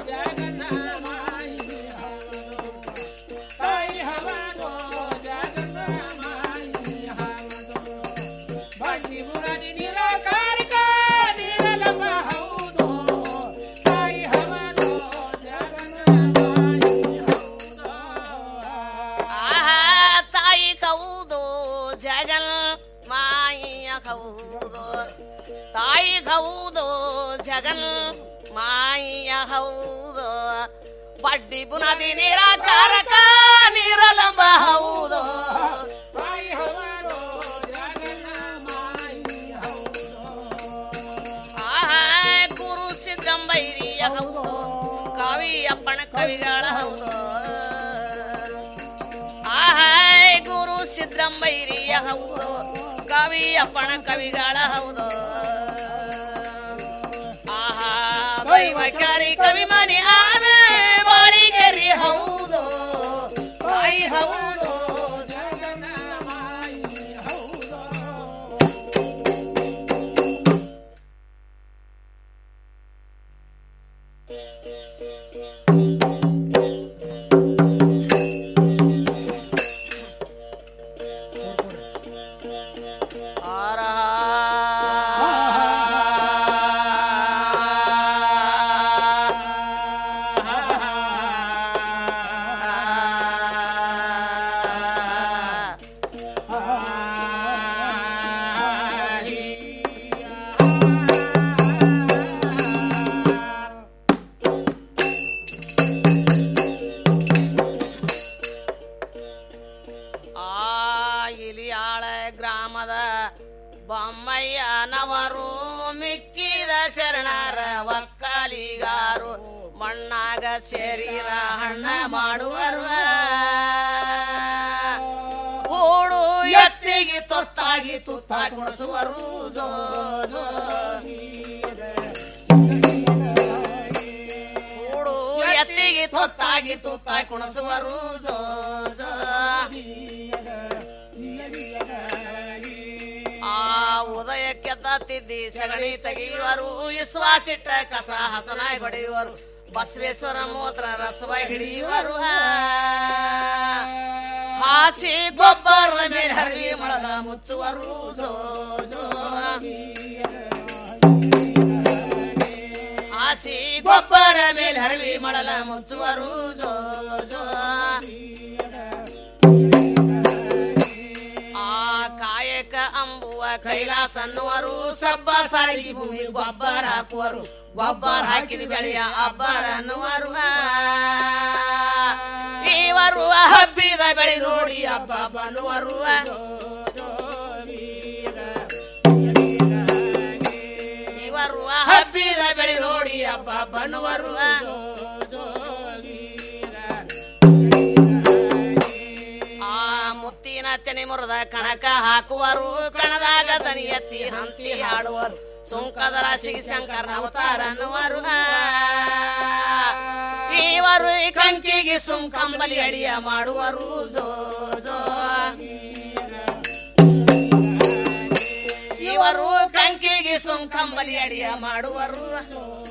ತಾಯಿ ಹವನು ಜಗನ್ಮಾಯಿ ಹವನು ಬಡ್ಡಿ ಬುರದಿ ನಿರಾಕಾರಿಕ ನೀರಲಂಬ ಹೌದು ತಾಯಿ ಹವನು ಜಗನ್ಮಾಯಿ ಹೌದು ಆಹಾ ತಾಯಿ ಹೌದು ಜಗನ್ ಮಾಯಿಯ ಹೌದು ತಾಯಿ ಹೌದು ಜಗನ್ ಮಾಯಿಯ ಹೌದು ಬಡ್ಡಿ ಬುನಾದಿ ನಿರಾಕಾರಕ ನೀರಲಂಬ ಹೌದು ತಾಯಿ ಹವನು ಜಗನ್ಮಾಯಿ ಹೌದು ಆಹಾ ಗುರು ಸಿದ್ದಂಬೈರಿಯ ಹೌದು ಕವಿ ಅಪ್ಪಣ ಕವಿಗಳ ಹೌದು ಆಹಾ ಗುರು ಸಿದ್ದರಂಬೈರಿಯ ಹೌದು ಕವಿ ಅಪ್ಪಣ ಕವಿಗಳ ಹೌದು ಆಹಾ ದೈವಕಾರಿ ಕವಿ ಮನಿ ಆದ ಬಾಳಿಗೆರಿ ಹೌದು ತಾಯಿ ಹೌದು ಜಗನ್ಮಾಯಿ ಹೌದು ಆ ಇಲಿಯಾಳ ಗ್ರಾಮದ ಬೊಮ್ಮಯ್ಯನವರು ಮಿಕ್ಕಿದ ಶರಣರ ಒಕ್ಕಲಿಗಾರು ಮಣ್ಣಾಗ ಶರೀರ ಹಣ್ಣ ಮಾಡುವರು ಹೂಡು ಎತ್ತಿಗೆ ತೊತ್ತಾಗಿ ತುತ್ತ ಕುಣಿಸುವರು ಜೋ ಜೋ. ಹೂಡು ಎತ್ತಿಗೆ ತೊತ್ತಾಗಿ ತುತ್ತ ಕುಣಿಸುವರು ಜೋ ಜೋ. ಆ ಉದಯಕ್ಕೆ ತಿದ್ದಿ ಸಗಣಿ ತೆಗೆಯುವರು ವಿಶ್ವಾಸಿಟ್ಟ ಕಸ ಹಸನಾಗಿ ಹೊಡೆಯುವರು ಬಸವೇಶ್ವರ ಮೂತ್ರ ರಸವ ಹಿಡಿಯುವರು ಹಾಸಿ ಗೊಬ್ಬರ ಮೇಲೆ ಹರಿವಿ ಮೊಳದ ಮುಚ್ಚುವರು ಜೋ ಜೋ. ಹಾಸಿ ಗೊಬ್ಬರ ಮೇಲೆ ಹರಿವಿ ಮೊಳಲ ಮುಚ್ಚುವರು ಜೋ ಜೋ. ಆ ಕಾಯಕ ಅಂಬುವ ಕೈಲಾಸ ಅನ್ನುವರು ಸಬ್ಬ ಸಾಗಿ ಭೂಮಿ ಗೊಬ್ಬರ ಹಾಕುವರು ಗೊಬ್ಬರ ಹಾಕಿದ ಬೆಳೆಯ ಅಬ್ಬರ ಅನ್ನುವರು ಇವರು ಹಬ್ಬಿದ ಬೆಳೆ ನೋಡಿ ಹಬ್ಬ ಬನ್ನುವರು ಇವರು ಹಬ್ಬಿದ ಬೆಳೆ ನೋಡಿ ಹಬ್ಬ ಬನ್ನುವರು ಆ ಮುತ್ತಿನ ಕಂಚನೆ ಮುರದ ಕಣಕ ಹಾಕುವರು ಕಣದಾಗ ದನಿ ಎತ್ತಿ ಹಂತಿ ಹಾಡುವರು ಸುಂಕದ ರಾಶಿಗೆ ಶಂಕರನ ಅವತಾರ ಅನ್ನುವರು ಇವರು ಕಂಕಿಗೆ ಸುಂಕಂಬಲಿ ಅಡಿಯ ಮಾಡುವರು ಜೋ ಜೋ ಇವರು ಕಂಕಿಗೆ ಸುಂಕಂಬಲಿ ಅಡಿಯ ಮಾಡುವರು